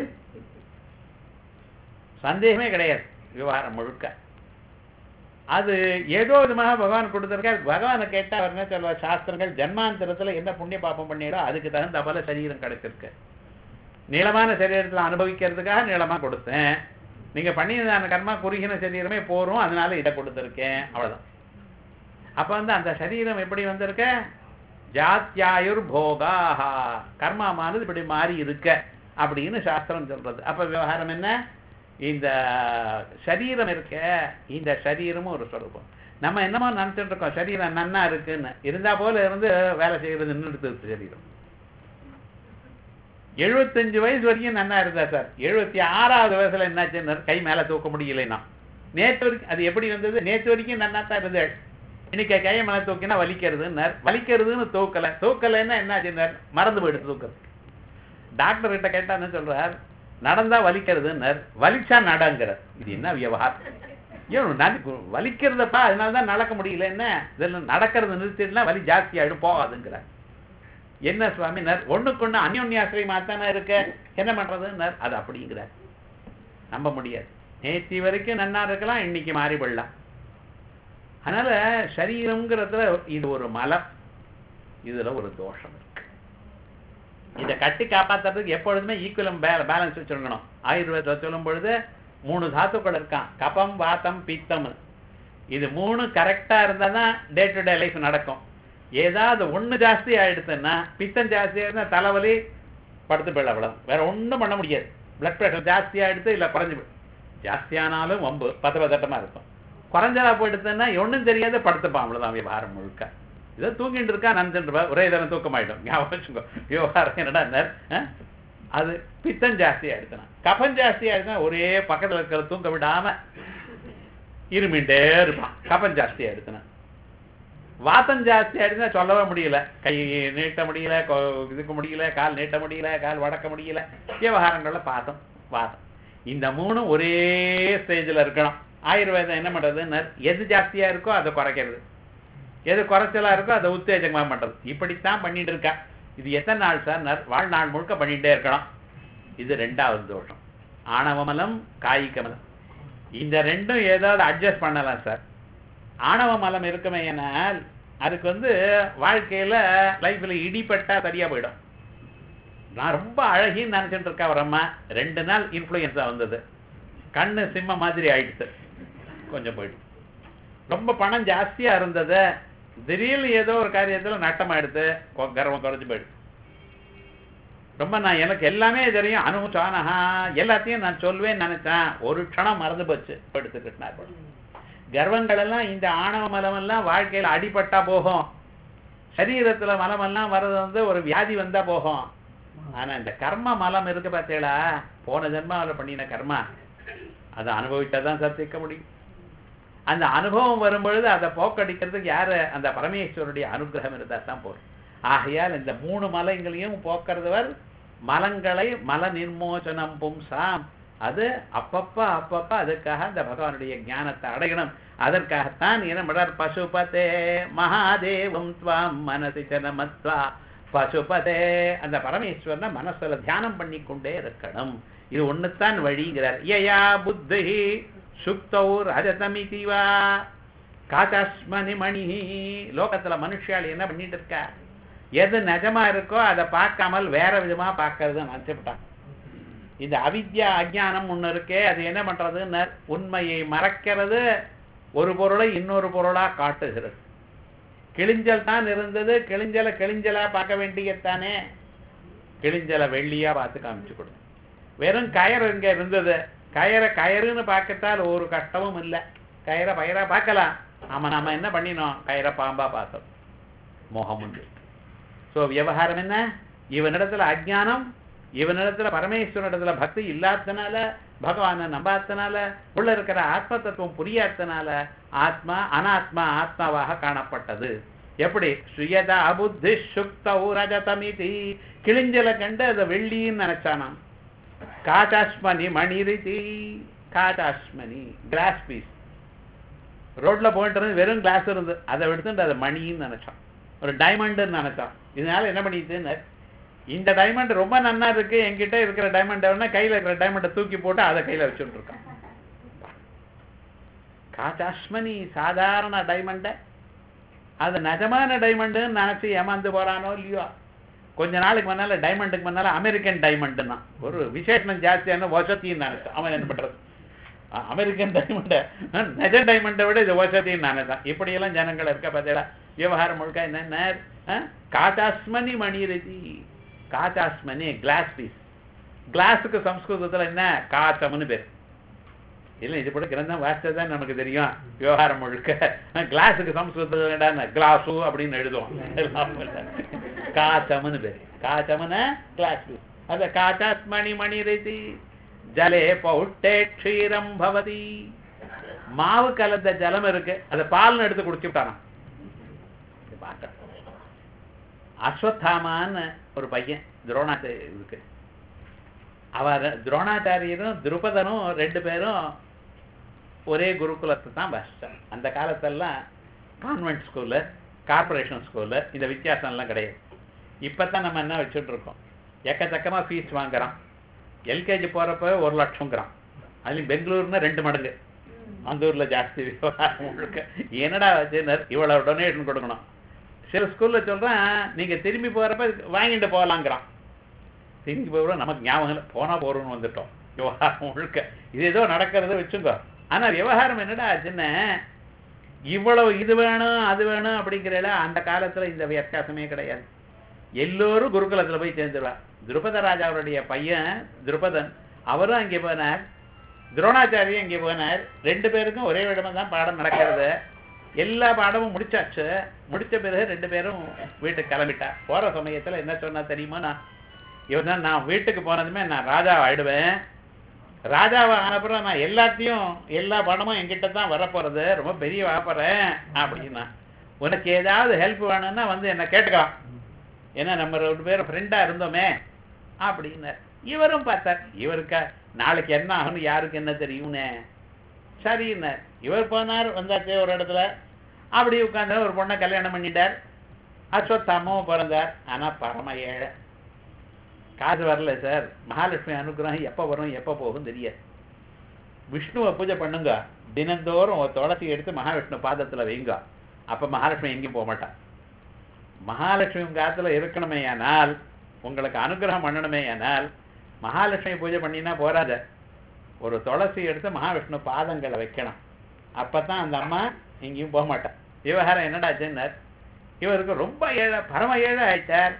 சந்தேகமே கிடையாது விவகாரம் முழுக்க அது ஏதோ விதமாக பகவான் கொடுத்திருக்கார் பகவானை கேட்டா அவர் என்ன சொல்லுவார் சாஸ்திரங்கள் ஜன்மாந்தரத்துல என்ன புண்ணிய பாப்பம் பண்ணிடோ அதுக்கு தகுந்த போல சரீரம் கிடைச்சிருக்கு நீளமான சரீரத்துல அனுபவிக்கிறதுக்காக நீளமா கொடுத்தேன் நீங்க பண்ணியதான கர்மா குறுகின சரீரமே போறோம் அதனால இதை கொடுத்திருக்கேன் அவ்வளவுதான் அப்ப வந்து அந்த சரீரம் எப்படி வந்திருக்க ஜாத்தியாயுர் போகாஹா கர்மாமானது இப்படி மாறி இருக்க அப்படின்னு சாஸ்திரம் சொல்றது அப்ப விவகாரம் என்ன இந்த சரீரம் இருக்க இந்த சரீரமும் ஒரு சொரூபம் நம்ம என்னமோ நினைச்சிட்டு இருக்கோம் சரீரம் நன்னா இருக்குன்னு இருந்தா போல இருந்து வேலை செய்யறது நின்றுட்டு சரீரம் எழுபத்தஞ்சு வயசு வரைக்கும் நன்னா இருந்தா சார் எழுபத்தி ஆறாவது வயசுல என்னாச்சுன்னு கை மேல தூக்க முடியலைன்னா நேற்று வரைக்கும் அது எப்படி வந்தது நேற்று வரைக்கும் நன்னா தான் இருந்தது இன்னைக்கு கையை மேல தூக்கினா வலிக்கிறதுன்னார் வலிக்கிறதுன்னு தூக்கல தூக்கலைன்னா என்னாச்சுன்னார் மறந்து போயிடுது தூக்கிறது டாக்டர் கிட்ட கேட்டா என்ன சொல்றார் நடந்தா வலிக்கிறதுன்னார் வலிச்சா நடங்கிறார் இது என்ன விவகாரம் ஏன் நடி- வலிக்கிறதப்பா அதனால தான் நடக்க முடியல என்ன இதெல்லாம் நடக்கிறது நிறுத்தினா வலி ஜாஸ்தி ஆயிடும் போகாதுங்கிறார் என்ன சுவாமினார் ஒண்ணுக்கொண்ணு அந்யோன்யாசிரியமா தானே இருக்க என்ன பண்றதுன்னார் அது அப்படிங்கிறார் நம்ப முடியாது நேத்தி வரைக்கும் நன்னா இருக்கலாம் இன்னைக்கு மாறி விடலாம் அதனால சரீரம்ங்கிறதுல இது ஒரு மலம் இதுல ஒரு தோஷம் இருக்கு இதை கட்டி காப்பாத்துறதுக்கு எப்பொழுதுமே ஈக்குவலம் பேலன்ஸ் வச்சிருக்கணும் ஆயுர்வேதத்தில் சொல்லும் பொழுது மூணு தாத்துக்கள் இருக்கான் கபம் வாத்தம் பித்தம் இது மூணு கரெக்டா இருந்தா தான் டே டு டே லைஃப் நடக்கும் ஏதாவது ஒண்ணு ஜாஸ்தி ஆயிடுச்சுன்னா பித்தம் ஜாஸ்தி ஆயிடுச்சுன்னா தலைவலி படுத்து போயிட அவ்வளவு வேற ஒண்ணும் பண்ண முடியாது பிளட் ப்ரெஷர் ஜாஸ்தி ஆயிடுச்சு இல்ல குறைஞ்சு போயிடும் ஜாஸ்தியானாலும் வம்பு பத பதட்டமா இருக்கும் குறைஞ்சதா போயிடுச்சுன்னா ஒண்ணும் தெரியாத படுத்துப்பான் அவ்வளவுதான் விவகாரம் முழுக்க ஏதோ தூங்கிட்டு இருக்கா நந்துன்றவா ஒரே தரம் தூக்கமாயிடும் ஞாபகம் வச்சுக்கோ விவகாரம் என்னடா நர், ஆ? அது பித்தம் ஜாஸ்தியா எடுத்தனா கபம் ஜாஸ்தியா எடுத்தா ஒரே பக்கத்துல இருக்கிற தூங்க விடாம இருமிண்டே இருப்பான் கபம் ஜாஸ்தியா எடுத்தனா வாத்தம் ஜாஸ்தி ஆயிடுச்சுன்னா சொல்லவே முடியல கை நீட்ட முடியல கொ- இதுக்க முடியல கால் நீட்ட முடியல கால் வடக்க முடியல விவகாரங்கள்ல பாத்தம் வாதம் இந்த மூணும் ஒரே ஸ்டேஜ்ல இருக்கணும் ஆயுர்வேதம் என்ன பண்றதுன்னு எது ஜாஸ்தியா இருக்கோ அதை குறைக்கிறது எது குறைச்சலா இருக்கோ அதை உத்தேஜகமா பண்றது இப்படித்தான் பண்ணிட்டு இருக்கா இது எத்தனை நாள் சார் நர் வாழ்நாள் முழுக்க பண்ணிட்டே இருக்கணும் இது ரெண்டாவது தோஷம் ஆணவமலம் காய்கமலம் இந்த ரெண்டும் ஏதாவது அட்ஜஸ்ட் பண்ணலாம் சார் ஆணவ மலம் இருக்குமே ஏனால் அதுக்கு வந்து வாழ்க்கையில லைஃப்ல இடிப்பட்டா சரியா போயிடும் நான் ரொம்ப அழகின்னு நினைச்சிட்டு இருக்கா ஒரு அம்மா ரெண்டு நாள் இன்ஃப்ளூயன்ஸா வந்தது கண்ணு சிம்ம மாதிரி ஆயிடுச்சு கொஞ்சம் போயிடும் ரொம்ப பணம் ஜாஸ்தியா இருந்தது திடீர்னு ஏதோ ஒரு காரியத்துல நட்டமாயிடுது கொ- கர்வம் குறைஞ்சு போயிடுது ரொம்ப நான் எனக்கு எல்லாமே தெரியும் அனுபவிச்சானஹா எல்லாத்தையும் நான் சொல்வேன் நினைச்சேன் ஒரு க்ஷணம் மறந்து போச்சு எடுத்துக்கிட்டார் கர்வங்கள் எல்லாம் இந்த ஆணவ மலம் எல்லாம் வாழ்க்கையில அடிபட்டா போகும் சரீரத்துல மலம் எல்லாம் வர்றது வந்து ஒரு வியாதி வந்தா போகும் ஆனா இந்த கர்ம மலம் இருக்கு பார்த்தீங்களா போன ஜென்மாவில் பண்ணின கர்மா அதை அனுபவிச்சாதான் சார் தீர்க்க முடியும் அந்த அனுபவம் வரும்பொழுது அதை போக்கடிக்கிறதுக்கு யாரு அந்த பரமேஸ்வருடைய அனுகிரகம் இருந்தா தான் போதும் ஆகையால் இந்த மூணு மலைங்களையும் போக்குறதுவர் மலங்களை மல நிர்மோச்சனம் பும்சாம் அது அப்பப்ப அப்பப்ப அதுக்காக அந்த பகவானுடைய ஞானத்தை அடையணும் அதற்காகத்தான் என்ன பண்றார் பசுபதே மகாதேவம் துவாம் மனசி சனமத்வா பசுபதே அந்த பரமேஸ்வரனை மனசுல தியானம் பண்ணி கொண்டே இருக்கணும் இது ஒண்ணுத்தான் வழிங்கிறார் யயா புத்தி சுக்தௌ ரஜதமிதிவா காதாஸ்மனி மணி லோகத்துல மனுஷாள் என்ன பண்ணிட்டு இருக்கா எது நிஜமா இருக்கோ அதை பார்க்காமல் வேற விதமா பார்க்கறது நினைச்சுட்டான் இந்த அவித்யா அஜ்ஞானம் ஒண்ணு இருக்கே அது என்ன பண்றதுன்னு உண்மையை மறைக்கிறது ஒரு பொருளை இன்னொரு பொருளா காட்டுகிறது கிழிஞ்சல் தான் இருந்தது கிழிஞ்சலை கிழிஞ்சலா பார்க்க வேண்டியதானே கிழிஞ்சலை வெள்ளியா பார்த்து காமிச்சு கொடு வெறும் கயறு இங்க இருந்தது கயரை கயறுன்னு பார்க்கத்தால் ஒரு கஷ்டமும் இல்லை கயரை பயிரா பார்க்கலாம் ஆமா நாம என்ன பண்ணினோம் கயரை பாம்பா பார்த்தோம் மோகம் உண்டு ஸோ விவகாரம் என்ன இவனிடத்துல அஜ்ஞானம் இவனிடத்துல பரமேஸ்வரனிடத்துல பக்தி இல்லாதனால பகவானை நம்பாதனால உள்ள இருக்கிற ஆத்ம தத்துவம் புரியாதனால ஆத்மா அனாத்மா ஆத்மாவாக காணப்பட்டது எப்படி சுயதா அபுத்தி சுக்த ரஜதமிதி கிழிஞ்சலை கண்டு அதை வெள்ளின்னு நினைச்சானாம் காட்டாஸ்மணி மணிரிதி காட்டாஸ்மணி கிளாஸ் பீஸ் ரோட்ல போயிட்டு இருந்து வெறும் கிளாஸ் இருந்து அதை எடுத்துட்டு அதை மணின்னு நினைச்சான் ஒரு டைமண்டுன்னு நினைச்சான் இதனால என்ன பண்ணிட்டுன்னு இந்த டைமண்ட் ரொம்ப நன்னா இருக்கு என்கிட்ட இருக்கிற டைமண்ட் கையில இருக்கிற டைமண்டை தூக்கி போட்டு அதை கையில வச்சுட்டு இருக்கான் காட்டாஸ்மணி சாதாரண டைமண்ட அது நிஜமான டைமண்டுன்னு நினைச்சு ஏமாந்து போறானோ இல்லையோ கொஞ்ச நாளுக்கு முன்னால டைமண்டுக்கு முன்னால அமெரிக்கன் டைமண்டுன்னா ஒரு விசேஷம் ஜாஸ்தியான வசத்தின்னு நினைச்சான் அவன் என்ன பண்றது அ- அமெரிக்கன் டைமண்ட நிஜ டைமண்டை விட இது வசதின்னு நினைச்சான் இப்படியெல்லாம் ஜனங்கள் இருக்க பார்த்தீங்களா விவகாரம் முழுக்க என்னென்ன அஹ், காட்டாஸ்மணி மணிரதி காட்டாஸ்மணி கிளாஸ் பீஸ் கிளாஸுக்கு சம்ஸ்கிருதத்துல என்ன காச்சம்னு பேர் இல்லை இது கூட கிரந்தம் வாசிச்சதான் நமக்கு தெரியும் விவகாரம் முழுக்க கிளாஸுக்கு சம்ஸ்கிருதத்தில் என்னடா கிளாஸு அப்படின்னு எழுதுவோம் காச்சம்னு பேர் காச்சம்னு கிளாஸ் பீஸ் அத காச்சாஸ்மணி மணி ரீதி ஜலே பௌட்டே க்ஷீரம் பவதி மாவு கலந்த ஜலம் இருக்கு அதை பால்னு எடுத்து குடிச்சுட்டானா இது பார்க்க அஸ்வத்தாமான்னு ஒரு பையன் துரோணாச்சாரி இருக்கு அவர் துரோணாச்சாரியரும் துருபதனும் ரெண்டு பேரும் ஒரே குருகுலத்தை தான் வசிச்சாங்க அந்த காலத்தெல்லாம் கான்வென்ட் ஸ்கூலு கார்ப்பரேஷன் ஸ்கூலு இந்த வித்தியாசம்லாம் கிடையாது இப்போ தான் நம்ம என்ன வச்சுட்டு இருக்கோம் எக்கச்சக்கமாக ஃபீஸ் வாங்குறோம் எல்கேஜி போகிறப்ப ஒரு லட்சங்கிறான் அதுலேயும் பெங்களூர்னா ரெண்டு மடங்கு அந்த ஊரில் ஜாஸ்தி விவகாரம் முழுக்க என்னடா வச்சுனர் இவ்வளோ டொனேஷன் கொடுக்கணும் சில ஸ்கூலில் சொல்கிறேன் நீங்கள் திரும்பி போகிறப்ப வாங்கிட்டு போகலாங்கிறான் திரும்பி போகிறோம் நமக்கு ஞாபகம் இல்லை போனால் போகிறோம்னு வந்துட்டோம் விவகாரம் முழுக்க இது ஏதோ நடக்கிறத வச்சுக்கோ ஆனால் விவகாரம் என்னடா ஆச்சுன்னு இவ்வளவு இது வேணும் அது வேணும் அப்படிங்கிறல அந்த காலத்துல இந்த வித்தியாசமே கிடையாது எல்லோரும் குருகுலத்துல போய் சேர்ந்துருவா துருபத ராஜாவுடைய பையன் துருபதன் அவரும் அங்கே போனார் துரோணாச்சாரியும் அங்கே போனார் ரெண்டு பேருக்கும் ஒரே விடமா தான் பாடம் நடக்கிறது எல்லா பாடமும் முடிச்சாச்சு முடிச்ச பிறகு ரெண்டு பேரும் வீட்டுக்கு கிளம்பிட்டா போற சமயத்துல என்ன சொன்னா தெரியுமா நான் இவன் தான் நான் வீட்டுக்கு போனதுமே நான் ராஜா ஆயிடுவேன் ராஜாவை ஆனப்புறம் நான் எல்லாத்தையும் எல்லா பணமும் என்கிட்ட தான் வரப்போறது ரொம்ப பெரிய வாப்பறேன் அப்படின்னா உனக்கு ஏதாவது ஹெல்ப் வேணும்னா வந்து என்ன கேட்டுக்கலாம் ஏன்னா நம்ம ரெண்டு பேரும் ஃப்ரெண்டா இருந்தோமே அப்படின்னார் இவரும் பார்த்தார் இவருக்கா நாளைக்கு என்ன ஆகும்னு யாருக்கு என்ன தெரியும்னே சரின்னார் இவர் போனார் வந்தாச்சு ஒரு இடத்துல அப்படி உட்கார்ந்து ஒரு பொண்ணை கல்யாணம் பண்ணிட்டார் அஸ்வத்தாமாவும் பிறந்தார் ஆனா பரம ஏழை காசு வரல சார் மகாலட்சுமி அனுகிரகம் எப்போ வரும் எப்போ போகும் தெரியாது விஷ்ணுவை பூஜை பண்ணுங்க தினந்தோறும் ஒரு துளசி எடுத்து மகாவிஷ்ணு பாதத்துல வைங்க அப்ப மகாலட்சுமி எங்கேயும் போக மாட்டான் மகாலட்சுமி உங்க காத்துல இருக்கணுமே ஆனால் உங்களுக்கு அனுகிரகம் பண்ணணுமே ஆனால் மகாலட்சுமி பூஜை பண்ணினா போறாத ஒரு துளசி எடுத்து மகாவிஷ்ணு பாதங்களை வைக்கணும் அப்பதான் அந்த அம்மா எங்கேயும் போக மாட்டான் விவகாரம் என்னடாச்சுன்னார் இவருக்கு ரொம்ப ஏழை பரம ஏழை ஆயிட்டார்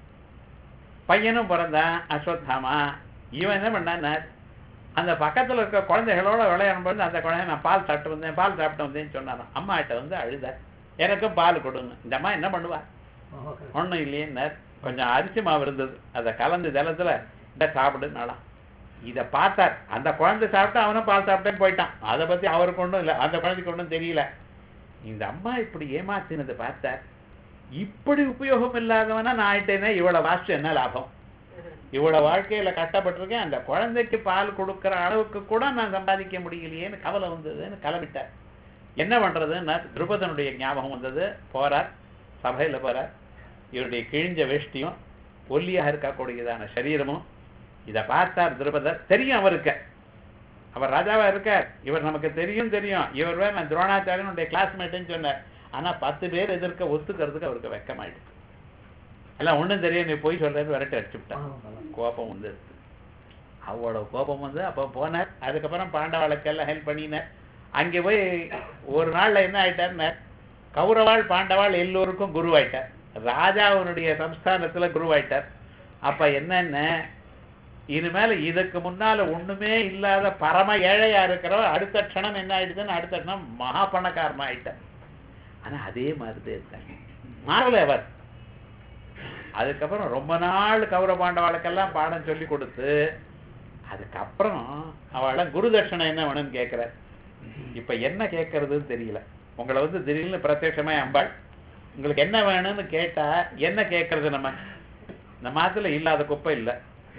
பையனும் பிறந்தான் அஸ்வத்தாமா இவன் என்ன பண்ணான்னார் அந்த பக்கத்துல இருக்க குழந்தைகளோட விளையாடும் போது அந்த குழந்தை நான் பால் சாப்பிட்டு வந்தேன் பால் சாப்பிட்டு வந்தேன்னு சொன்னாராம் அம்மா கிட்ட வந்து அழுதார் எனக்கும் பால் கொடுங்க இந்த அம்மா என்ன பண்ணுவா ஒண்ணும் இல்லையேன்னார் கொஞ்சம் அரிசி மாவு இருந்தது அதை கலந்து ஜலத்துல இந்த சாப்பிடுனாலாம் இதை பார்த்தார் அந்த குழந்தை சாப்பிட்டு அவனும் பால் சாப்பிட்டேன்னு போயிட்டான் அதை பத்தி அவருக்கு ஒன்றும் இல்லை அந்த குழந்தைக்கு ஒன்றும் தெரியல இந்த அம்மா இப்படி ஏமாத்தினதை பார்த்தார் இப்படி உபயோகம் இல்லாதவனா நான் ஆயிட்டேன்னா இவ்வளவு வாஸ்து என்ன லாபம் இவ்வளவு வாழ்க்கையில கஷ்டப்பட்டிருக்கேன் அந்த குழந்தைக்கு பால் கொடுக்கிற அளவுக்கு கூட நான் சம்பாதிக்க முடியலையேன்னு கவலை வந்ததுன்னு கிளம்பிட்டார் என்ன பண்றதுன்னா துருபதனுடைய ஞாபகம் வந்தது போறார் சபையில போறார் இவருடைய கிழிஞ்ச வேஷ்டியும் ஒல்லியாக இருக்கக்கூடியதான சரீரமும் இதை பார்த்தார் துருபதர் தெரியும் அவருக்கு அவர் ராஜாவா இருக்கார் இவர் நமக்கு தெரியும் தெரியும் இவர் வேற நான் துரோணாச்சாரியனுடைய கிளாஸ்மேட்டுன்னு சொன்னார் ஆனா பத்து பேர் எதிர்க்க ஒத்துக்கிறதுக்கு அவருக்கு வெக்கமாயிடுச்சு எல்லாம் ஒண்ணும் தெரியும் நீ போய் சொல்றேன்னு விரட்டி அடிச்சு விட்டான் கோபம் வந்து அவ்வளவு கோபம் வந்து அப்போ போனார் அதுக்கப்புறம் பாண்டவாளுக்கெல்லாம் ஹெல்ப் பண்ணினார் அங்கே போய் ஒரு நாள்ல என்ன ஆயிட்டார்னா கௌரவாள் பாண்டவாள் எல்லோருக்கும் குருவாயிட்டார் ராஜாவுடைய சம்ஸ்தானத்துல குருவாயிட்டார் அப்ப என்னென்ன இனிமேல இதுக்கு முன்னால ஒண்ணுமே இல்லாத பரம ஏழையா இருக்கிறவர் அடுத்த க்ஷணம் என்ன ஆயிடுதுன்னு அடுத்த க்ஷணம் மகா பணக்காரமா ஆயிட்டார் ஆனா அதே மாதிரிதான் இருக்காங்க மாறல அவர் அதுக்கப்புறம் ரொம்ப நாள் கௌரவ பாண்டவாளுக்கெல்லாம் பாடம் சொல்லி கொடுத்து அதுக்கப்புறம் அவளை குரு தட்சணை என்ன வேணும்னு கேட்கிறார் இப்ப என்ன கேட்கறதுன்னு தெரியல உங்களை வந்து திடீர்னு பிரத்யட்சமா அம்பாள் உங்களுக்கு என்ன வேணும்னு கேட்டா என்ன கேட்கறது நம்ம நம்ம ஆத்துல இல்லாத குப்பை இல்லை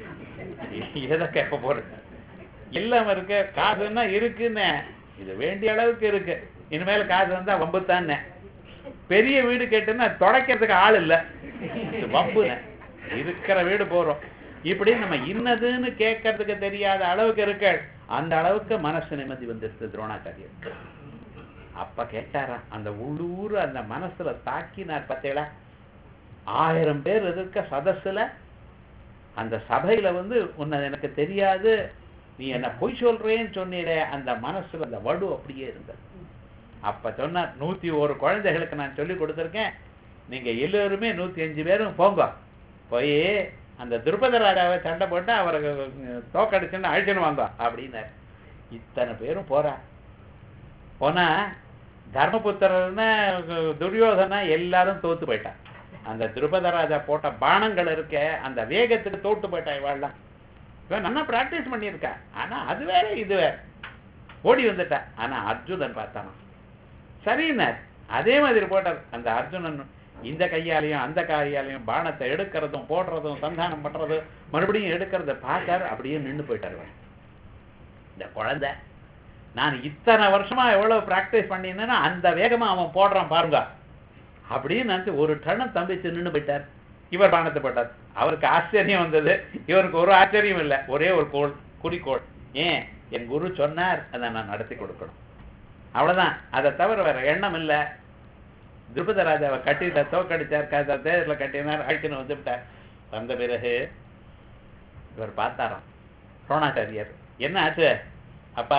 எதை கேட்க போறது இல்லாம இருக்க காசுன்னா இருக்குன்னு இது வேண்டிய அளவுக்கு இருக்கு இனிமேல் காசு வந்தா வம்புத்தானே பெரிய வீடு கேட்டுன்னா தொடக்கிறதுக்கு ஆள் இல்ல இது வம்புன்னு இருக்கிற வீடு போறோம் இப்படி நம்ம இன்னதுன்னு கேட்கறதுக்கு தெரியாத அளவுக்கு இருக்க அந்த அளவுக்கு மனசு நிம்மதி வந்துருச்சு துரோணாச்சாரியர் அப்ப கேட்டாரா அந்த உள்ளூர் அந்த மனசுல தாக்கினார் பார்த்தீங்களா ஆயிரம் பேர் இருக்க சதசுல அந்த சபையில வந்து உன்னை எனக்கு தெரியாது நீ என்ன பொய் சொல்றேன்னு சொன்னீரே அந்த மனசுல அந்த வடு அப்படியே இருந்தது அப்ப சொன்னார் நூத்தி ஒரு குழந்தைகளுக்கு நான் சொல்லி கொடுத்துருக்கேன் நீங்க எல்லோருமே நூத்தி அஞ்சு பேரும் போங்க போய் அந்த துருபத ராஜாவை சண்டை போட்டு அவரை தோக்கடிச்சுன்னு அழிச்சுன்னு வாங்க அப்படின்னார் இத்தனை பேரும் போறா போனா தர்மபுத்திரன்னா துரியோதனா எல்லாரும் தோத்து போயிட்டான் அந்த துருபத ராஜா போட்ட பானங்கள் இருக்க அந்த வேகத்துக்கு தோட்டு போயிட்டா இவாள்லாம் இவன் நல்லா பிராக்டிஸ் பண்ணியிருக்கா ஆனா அது வேற இது வேற ஓடி வந்துட்டா ஆனா அர்ஜுனன் பார்த்தானா சரின்னார் அதே மாதிரி போட்டார் அந்த அர்ஜுனன் இந்த கையாலையும் அந்த கையாலையும் பானத்தை எடுக்கிறதும் போடுறதும் சந்தானம் பண்றதும் மறுபடியும் எடுக்கிறத பார்த்தார் அப்படியே நின்று போயிட்டார் இவன். இந்த குழந்தை நான் இத்தனை வருஷமா எவ்வளவு பிராக்டிஸ் பண்ணினேன்னா அந்த வேகமா அவன் போடுறான் பாருங்க அப்படின்னு நினைச்சு ஒரு டனம் தம்பிச்சு நின்று போயிட்டார் இவர் பானத்தை போட்டார் அவருக்கு ஆச்சரியம் வந்தது இவருக்கு ஒரு ஆச்சரியம் இல்லை ஒரே ஒரு கோள் குறிக்கோள் ஏன் என் குரு சொன்னார் அதை நான் நடத்தி கொடுக்கணும் அவ்வளவுதான் அதை தவிர வேற எண்ணம் இல்லை திருபத ராஜாவை கட்டிட்ட தோக்கடிச்சார் க- தேர்ல கட்டினார் அழிச்சுன்னு வந்து விட்டார் வந்த பிறகு இவர் பார்த்தாராம் துரோணாச்சாரியர் என்ன ஆச்சு அப்பா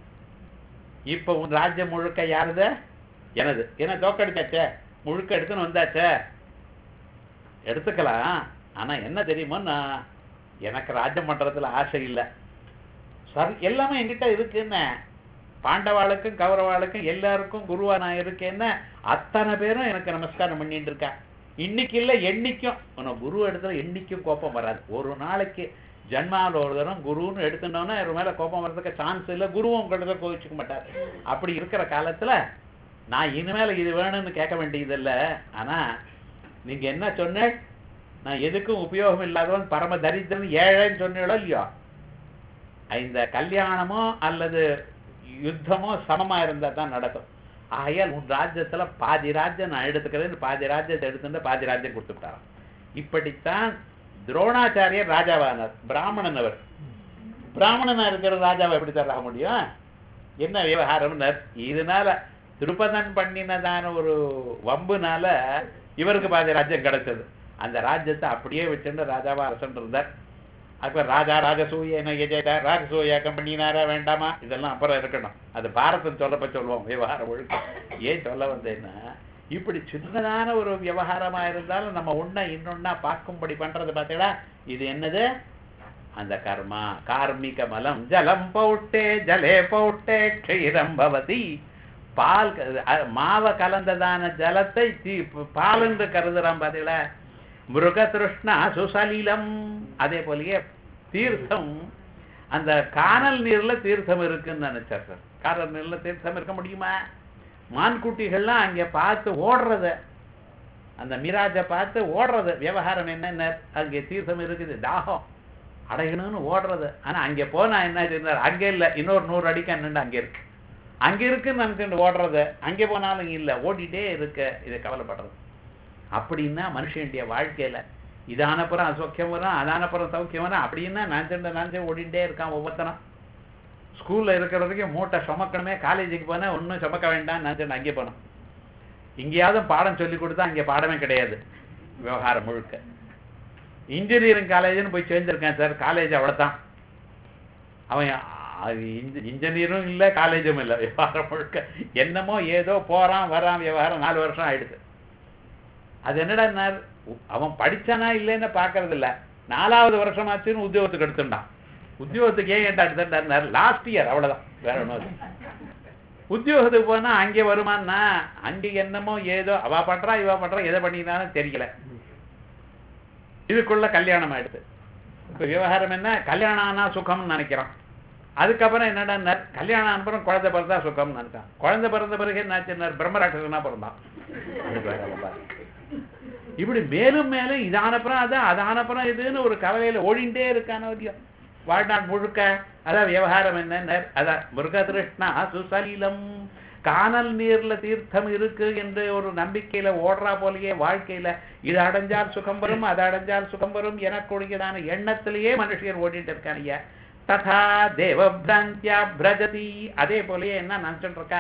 இப்ப உன் ராஜ்யம் முழுக்க யாருது எனது என்ன தோக்கடிச்சாச்சே முழுக்க எடுத்துன்னு வந்தாச்சே எடுத்துக்கலாம் ஆனா என்ன தெரியுமோ நான் எனக்கு ராஜ்யம் பண்றதுல ஆசை இல்லை சரி எல்லாமே என்கிட்ட இருக்குன்னு பாண்டவாளுக்கும் கௌரவாளுக்கும் எல்லாருக்கும் குருவா நான் இருக்கேன்னா அத்தனை பேரும் எனக்கு நமஸ்காரம் பண்ணிட்டு இருக்கா இன்னைக்கு இல்ல என்னைக்கும் உனக்கு குரு இடத்துல என்னைக்கும் கோபம் வராது ஒரு நாளைக்கு ஜன்மாவில் ஒரு தரம் குருன்னு எடுத்துட்டோன்னா இவர் மேல கோபம் வர்றதுக்கு சான்ஸ் இல்லை குருவும் உங்கள்கிட்ட கோவிச்சுக்க மாட்டார் அப்படி இருக்கிற காலத்துல நான் இனிமேல் இது வேணும்னு கேட்க வேண்டியதில்லை ஆனா நீங்க என்ன சொன்ன நான் எதுக்கும் உபயோகம் இல்லாதவன் பரம தரித்திரன் ஏழைன்னு சொன்னீங்களோ இல்லையோ இந்த கல்யாணமோ அல்லது யுத்தமோ சமமா இருந்தா தான் நடக்கும் ஆகையால் உன் ராஜ்யத்துல பாதி ராஜ்யம் நான் எடுத்துக்கிறேன்னு பாதி ராஜ்யத்தை எடுத்துட்டு பாதி ராஜ்யம் கொடுத்துட்டாராம் இப்படித்தான் துரோணாச்சாரியர் ராஜாவானார் பிராமணன் அவர் பிராமணனா இருக்கிற ராஜாவை எப்படி தர முடியும் என்ன விவகாரம்னர் இதனால திருப்பதன் பண்ணினதான ஒரு வம்புனால இவருக்கு பாதி ராஜ்யம் கிடைச்சது அந்த ராஜ்யத்தை அப்படியே வச்சுட்டு ராஜாவா அரசன் இருந்தார் அப்புறம் ராஜா ராஜசூய என்ன எஜேட்டார் ராஜசூயாக்கம் பண்ணினாரா வேண்டாமா இதெல்லாம் அப்புறம் இருக்கணும் அது பாரதம் சொல்லப்ப சொல்லுவோம் விவகாரம் ஒழுக்கம் ஏன் சொல்ல வந்தேன்னா இப்படி சின்னதான ஒரு விவகாரமா இருந்தாலும் நம்ம ஒண்ணா இன்னொன்னா பார்க்கும்படி பண்றது பார்த்தீங்களா இது என்னது அந்த கர்மா கார்மிக மலம் ஜலம் பௌட்டே ஜலே பௌட்டே க்ஷீரம் பவதி பால் க- அ- மாவை கலந்ததான ஜலத்தை தீ- பால் என்று கருதுறான் பார்த்தீங்களா மிருக திருஷ்ணா சுசலிலம் அதே போலயே தீர்த்தம் அந்த கானல் நீர்ல தீர்த்தம் இருக்குன்னு நினைச்சார் சார் கானல் நீர்ல தீர்த்தம் இருக்க முடியுமா மான்குட்டிகள்லாம் அங்க பார்த்து ஓடுறத அந்த மிராஜை பார்த்து ஓடுறது விவகாரம் என்னென்ன அங்கே தீர்த்தம் இருக்குது தாகம் அடையணும்னு ஓடுறது ஆனா அங்க போனா என்ன இருந்தார் அங்க இல்ல இன்னொரு நூறு அடிக்கு அண்ணன் அங்க இருக்கு அங்க இருக்குன்னு நினைச்சுட்டு ஓடுறது அங்கே போனாலும் இல்ல ஓடிட்டே இருக்க இதை கவலைப்படுறது அப்படின்னா மனுஷனுடைய வாழ்க்கையில இதானப்புறம் அசௌக்கியம் வரும் அதானப்புறம் சௌக்கியம் வரும் அப்படின்னா நினச்சுட்டு நினச்சு ஓடிட்டே இருக்கான் ஒவ்வொருத்தனும் ஸ்கூல்ல இருக்கிறதுக்கு மூட்டை சுமக்கணுமே காலேஜுக்கு போனா ஒன்றும் சுமக்க வேண்டாம் நினச்சிட்டு அங்கே போனோம் இங்கேயாவது பாடம் சொல்லி கொடுத்தா அங்கே பாடமே கிடையாது விவகாரம் முழுக்க இன்ஜினியரிங் காலேஜ்னு போய் சேர்ந்திருக்கேன் சார் காலேஜ் அவ்வளோதான் அவன் அது இன்ஜி- இன்ஜினியரும் இல்லை காலேஜும் இல்லை விவகாரம் முழுக்க என்னமோ ஏதோ போறான் வரான் விவகாரம் நாலு வருஷம் ஆயிடுது அது என்னடா அவன் படிச்சானா இல்லைன்னு பார்க்கறது இல்ல நாலாவது வருஷமாச்சுன்னு உத்தியோகத்துக்கு எடுத்துட்டான் உத்தியோகத்துக்கு ஏன் ஏன்டா எடுத்துட்டார் லாஸ்ட் இயர் அவ்வளவுதான் வேற ஒன்றும் இல்லை உத்தியோகத்துக்கு போனா அங்கே வருமானா அங்கே என்னமோ ஏதோ அவ பண்றா இவ பண்றா எதை பண்ணினாலும் தெரியல இதுக்குள்ள கல்யாணம் ஆயிடுது இப்ப விவகாரம் என்ன கல்யாணம் ஆனா சுகம்னு நினைக்கிறான் அதுக்கப்புறம் என்னடா கல்யாணம் ஆன அப்புறம் குழந்தை பிறந்தா சுகம்னு நினைச்சான் குழந்தை பிறந்த பிறகு என்னாச்சுன்னா பிரம்மராட்சசனா பிறந்தான் அதுக்கு வேற ரொம்ப. இப்படி மேலும் மேலும் இதானப்புறம் அது அதானப்புறம் இதுன்னு ஒரு கவலையில ஓடிண்டே இருக்கான வரையும் வாழ்நாள் முழுக்க அதான் விவகாரம் என்ன அதான் மிருகதிருஷ்ணா சுசலீலம் கானல் நீர்ல தீர்த்தம் இருக்கு என்று ஒரு நம்பிக்கையில ஓடுறா போலயே வாழ்க்கையில இது அடைஞ்சால் சுகம் வரும் அது அடைஞ்சால் சுகம் வரும் எனக்கூடியதான எண்ணத்திலேயே மனுஷர் ஓடிட்டு இருக்காங்க ததா தேவ பிராந்தியா பிரஜதி அதே போலயே என்ன நினைச்சுட்டு இருக்கா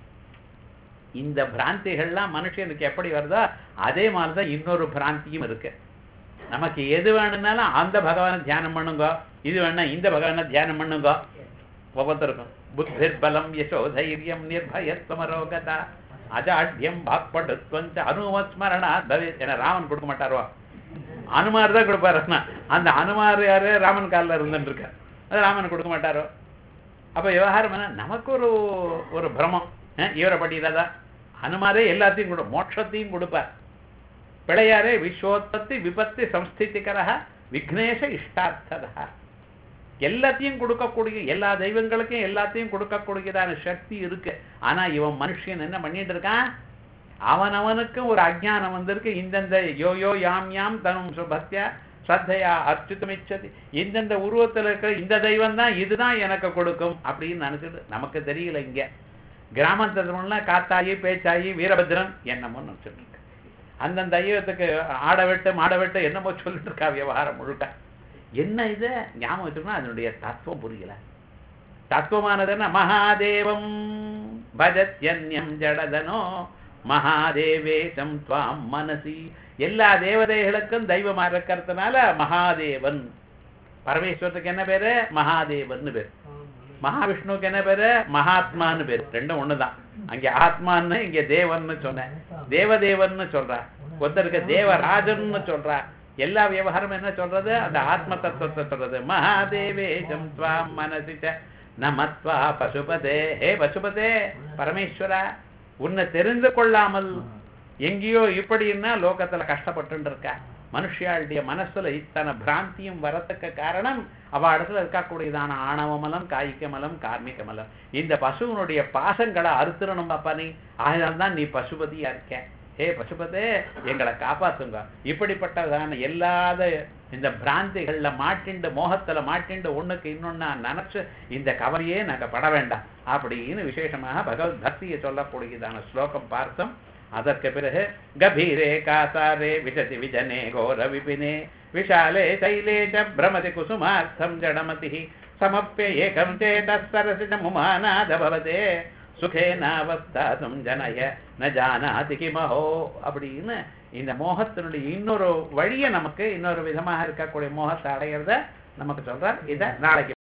இந்த பிராந்திகள்லாம் மனுஷனுக்கு எப்படி வருதோ அதே மாதிரிதான் இன்னொரு பிராந்தியும் இருக்கு நமக்கு எது வேணும்னாலும் அந்த பகவானை தியானம் பண்ணுங்க இது வேணா இந்த பகவானை தியானம் பண்ணுங்க ஒவ்வொருத்தருக்கும் புத்திர் பலம் யசோ தைரியம் நிர்பயத்வமரோகதா அஜாட்யம் பாக்படுத்வஞ்ச அனுமஸ்மரணா பவே என ராமன் கொடுக்க மாட்டாரோ அனுமார் தான் கொடுப்பாரு அந்த அனுமார் யாரு ராமன் காலில் இருந்துட்டு இருக்கார் அது ராமன் கொடுக்க மாட்டாரோ அப்ப விவகாரம் என்ன நமக்கு ஒரு ஒரு பிரமம் அஹ், இவரை பட்டியதான் அனுமாரே எல்லாத்தையும் கொடு மோட்சத்தையும் கொடுப்பார் பிழையாரே விஸ்வோத்பத்தி விபத்தி சம்ஸ்திதிகரக விக்னேஷ இஷ்டார்த்ததா எல்லாத்தையும் கொடுக்கக்கூடிய எல்லா தெய்வங்களுக்கும் எல்லாத்தையும் கொடுக்கக்கூடியதான சக்தி இருக்கு ஆனா இவன் மனுஷன் என்ன பண்ணிட்டு இருக்கான் அவன் அவனுக்கும் ஒரு அஜ்ஞானம் வந்திருக்கு இந்தந்த யோ யோ யாம் யாம் தனும் சுபக்தியா ஸ்ரத்தையா அர்ச்சித்தமிச்சதி இந்தந்த உருவத்துல இருக்கிற இந்த தெய்வம் தான் இதுதான் எனக்கு கொடுக்கும் அப்படின்னு நினைச்சிட்டு நமக்கு தெரியல இங்க கிராமத்துல காத்தாயி பேச்சாயி வீரபத்ரன் என்னமோ நினைச்சிட்டு இருக்கு அந்தந்த தெய்வத்துக்கு ஆட வெட்டு மாட வெட்டு என்னமோ சொல்லிட்டு இருக்கா விவகாரம் முழுக்க என்ன இது ஞாபகம் வச்சுக்கணும் அதனுடைய தத்துவம் புரியல தத்துவமானது என்ன மகாதேவம் பஜத்யன்யம் ஜடதனோ மகாதேவேசம் துவாம் மனசி எல்லா தேவதைகளுக்கும் தெய்வமா இருக்கிறதுனால மகாதேவன் பரமேஸ்வரத்துக்கு என்ன பேரு மகாதேவன் பேரு மகாவிஷ்ணுவுக்கு என்ன பேரு மகாத்மான்னு பேரு ரெண்டும் ஒண்ணுதான் அங்க ஆத்மான்னு இங்க தேவன்னு சொன்னேன் தேவதேவன்னு சொல்றா ஒருத்தருக்கு தேவராஜன்னு சொல்றா எல்லா விவகாரம் என்ன சொல்றது அந்த ஆத்ம தத்துவத்தை சொல்றது மகாதேவேஷம் துவாம் மனசிச்ச நமத்வா பசுபதே ஹே பசுபதே பரமேஸ்வரா உன்னை தெரிந்து கொள்ளாமல் எங்கேயோ இப்படின்னா லோகத்துல கஷ்டப்பட்டு இருக்கா மனுஷியாளுடைய மனசுல இத்தனை பிராந்தியும் வரத்துக்கு காரணம் அவ இடத்துல இருக்கக்கூடியதான ஆணவ மலம் காய்க்க மலம் கார்மிக மலம் இந்த பசுவனுடைய பாசங்களை அறுத்துறணும் பாப்பா நீ அதனால தான் நீ பசுபதியா இருக்க ஹே பசுபதே எங்களை காப்பாத்துங்க இப்படிப்பட்டதான எல்லாத இந்த பிராந்திகள்ல மாட்டிண்டு மோகத்துல மாட்டிண்டு ஒண்ணுக்கு இன்னொன்னா நினைச்சு இந்த கவலையே நாங்க பட வேண்டாம் அப்படின்னு விசேஷமாக பகவத் பக்தியை சொல்லக்கூடியதான ஸ்லோகம் பார்த்தோம் அதற்கு பிறகு கபீரே காசாரே விசதி விஜனே கோர விபினே விஷாலே சைலே ச பிரமதி குசுமார்த்தம் ஜடமதி சமப்பிய ஏகம் சேதரசித முமானாத பவதே சுகேனாவஸ்தாதும் ஜனய ந ஜானாதி கிமஹோ அப்படின்னு இந்த மோகத்தினுடைய இன்னொரு வழியை நமக்கு இன்னொரு விதமாக இருக்கக்கூடிய மோகத்தை அடையிறத நமக்கு சொல்றார் இதை நாளைக்கு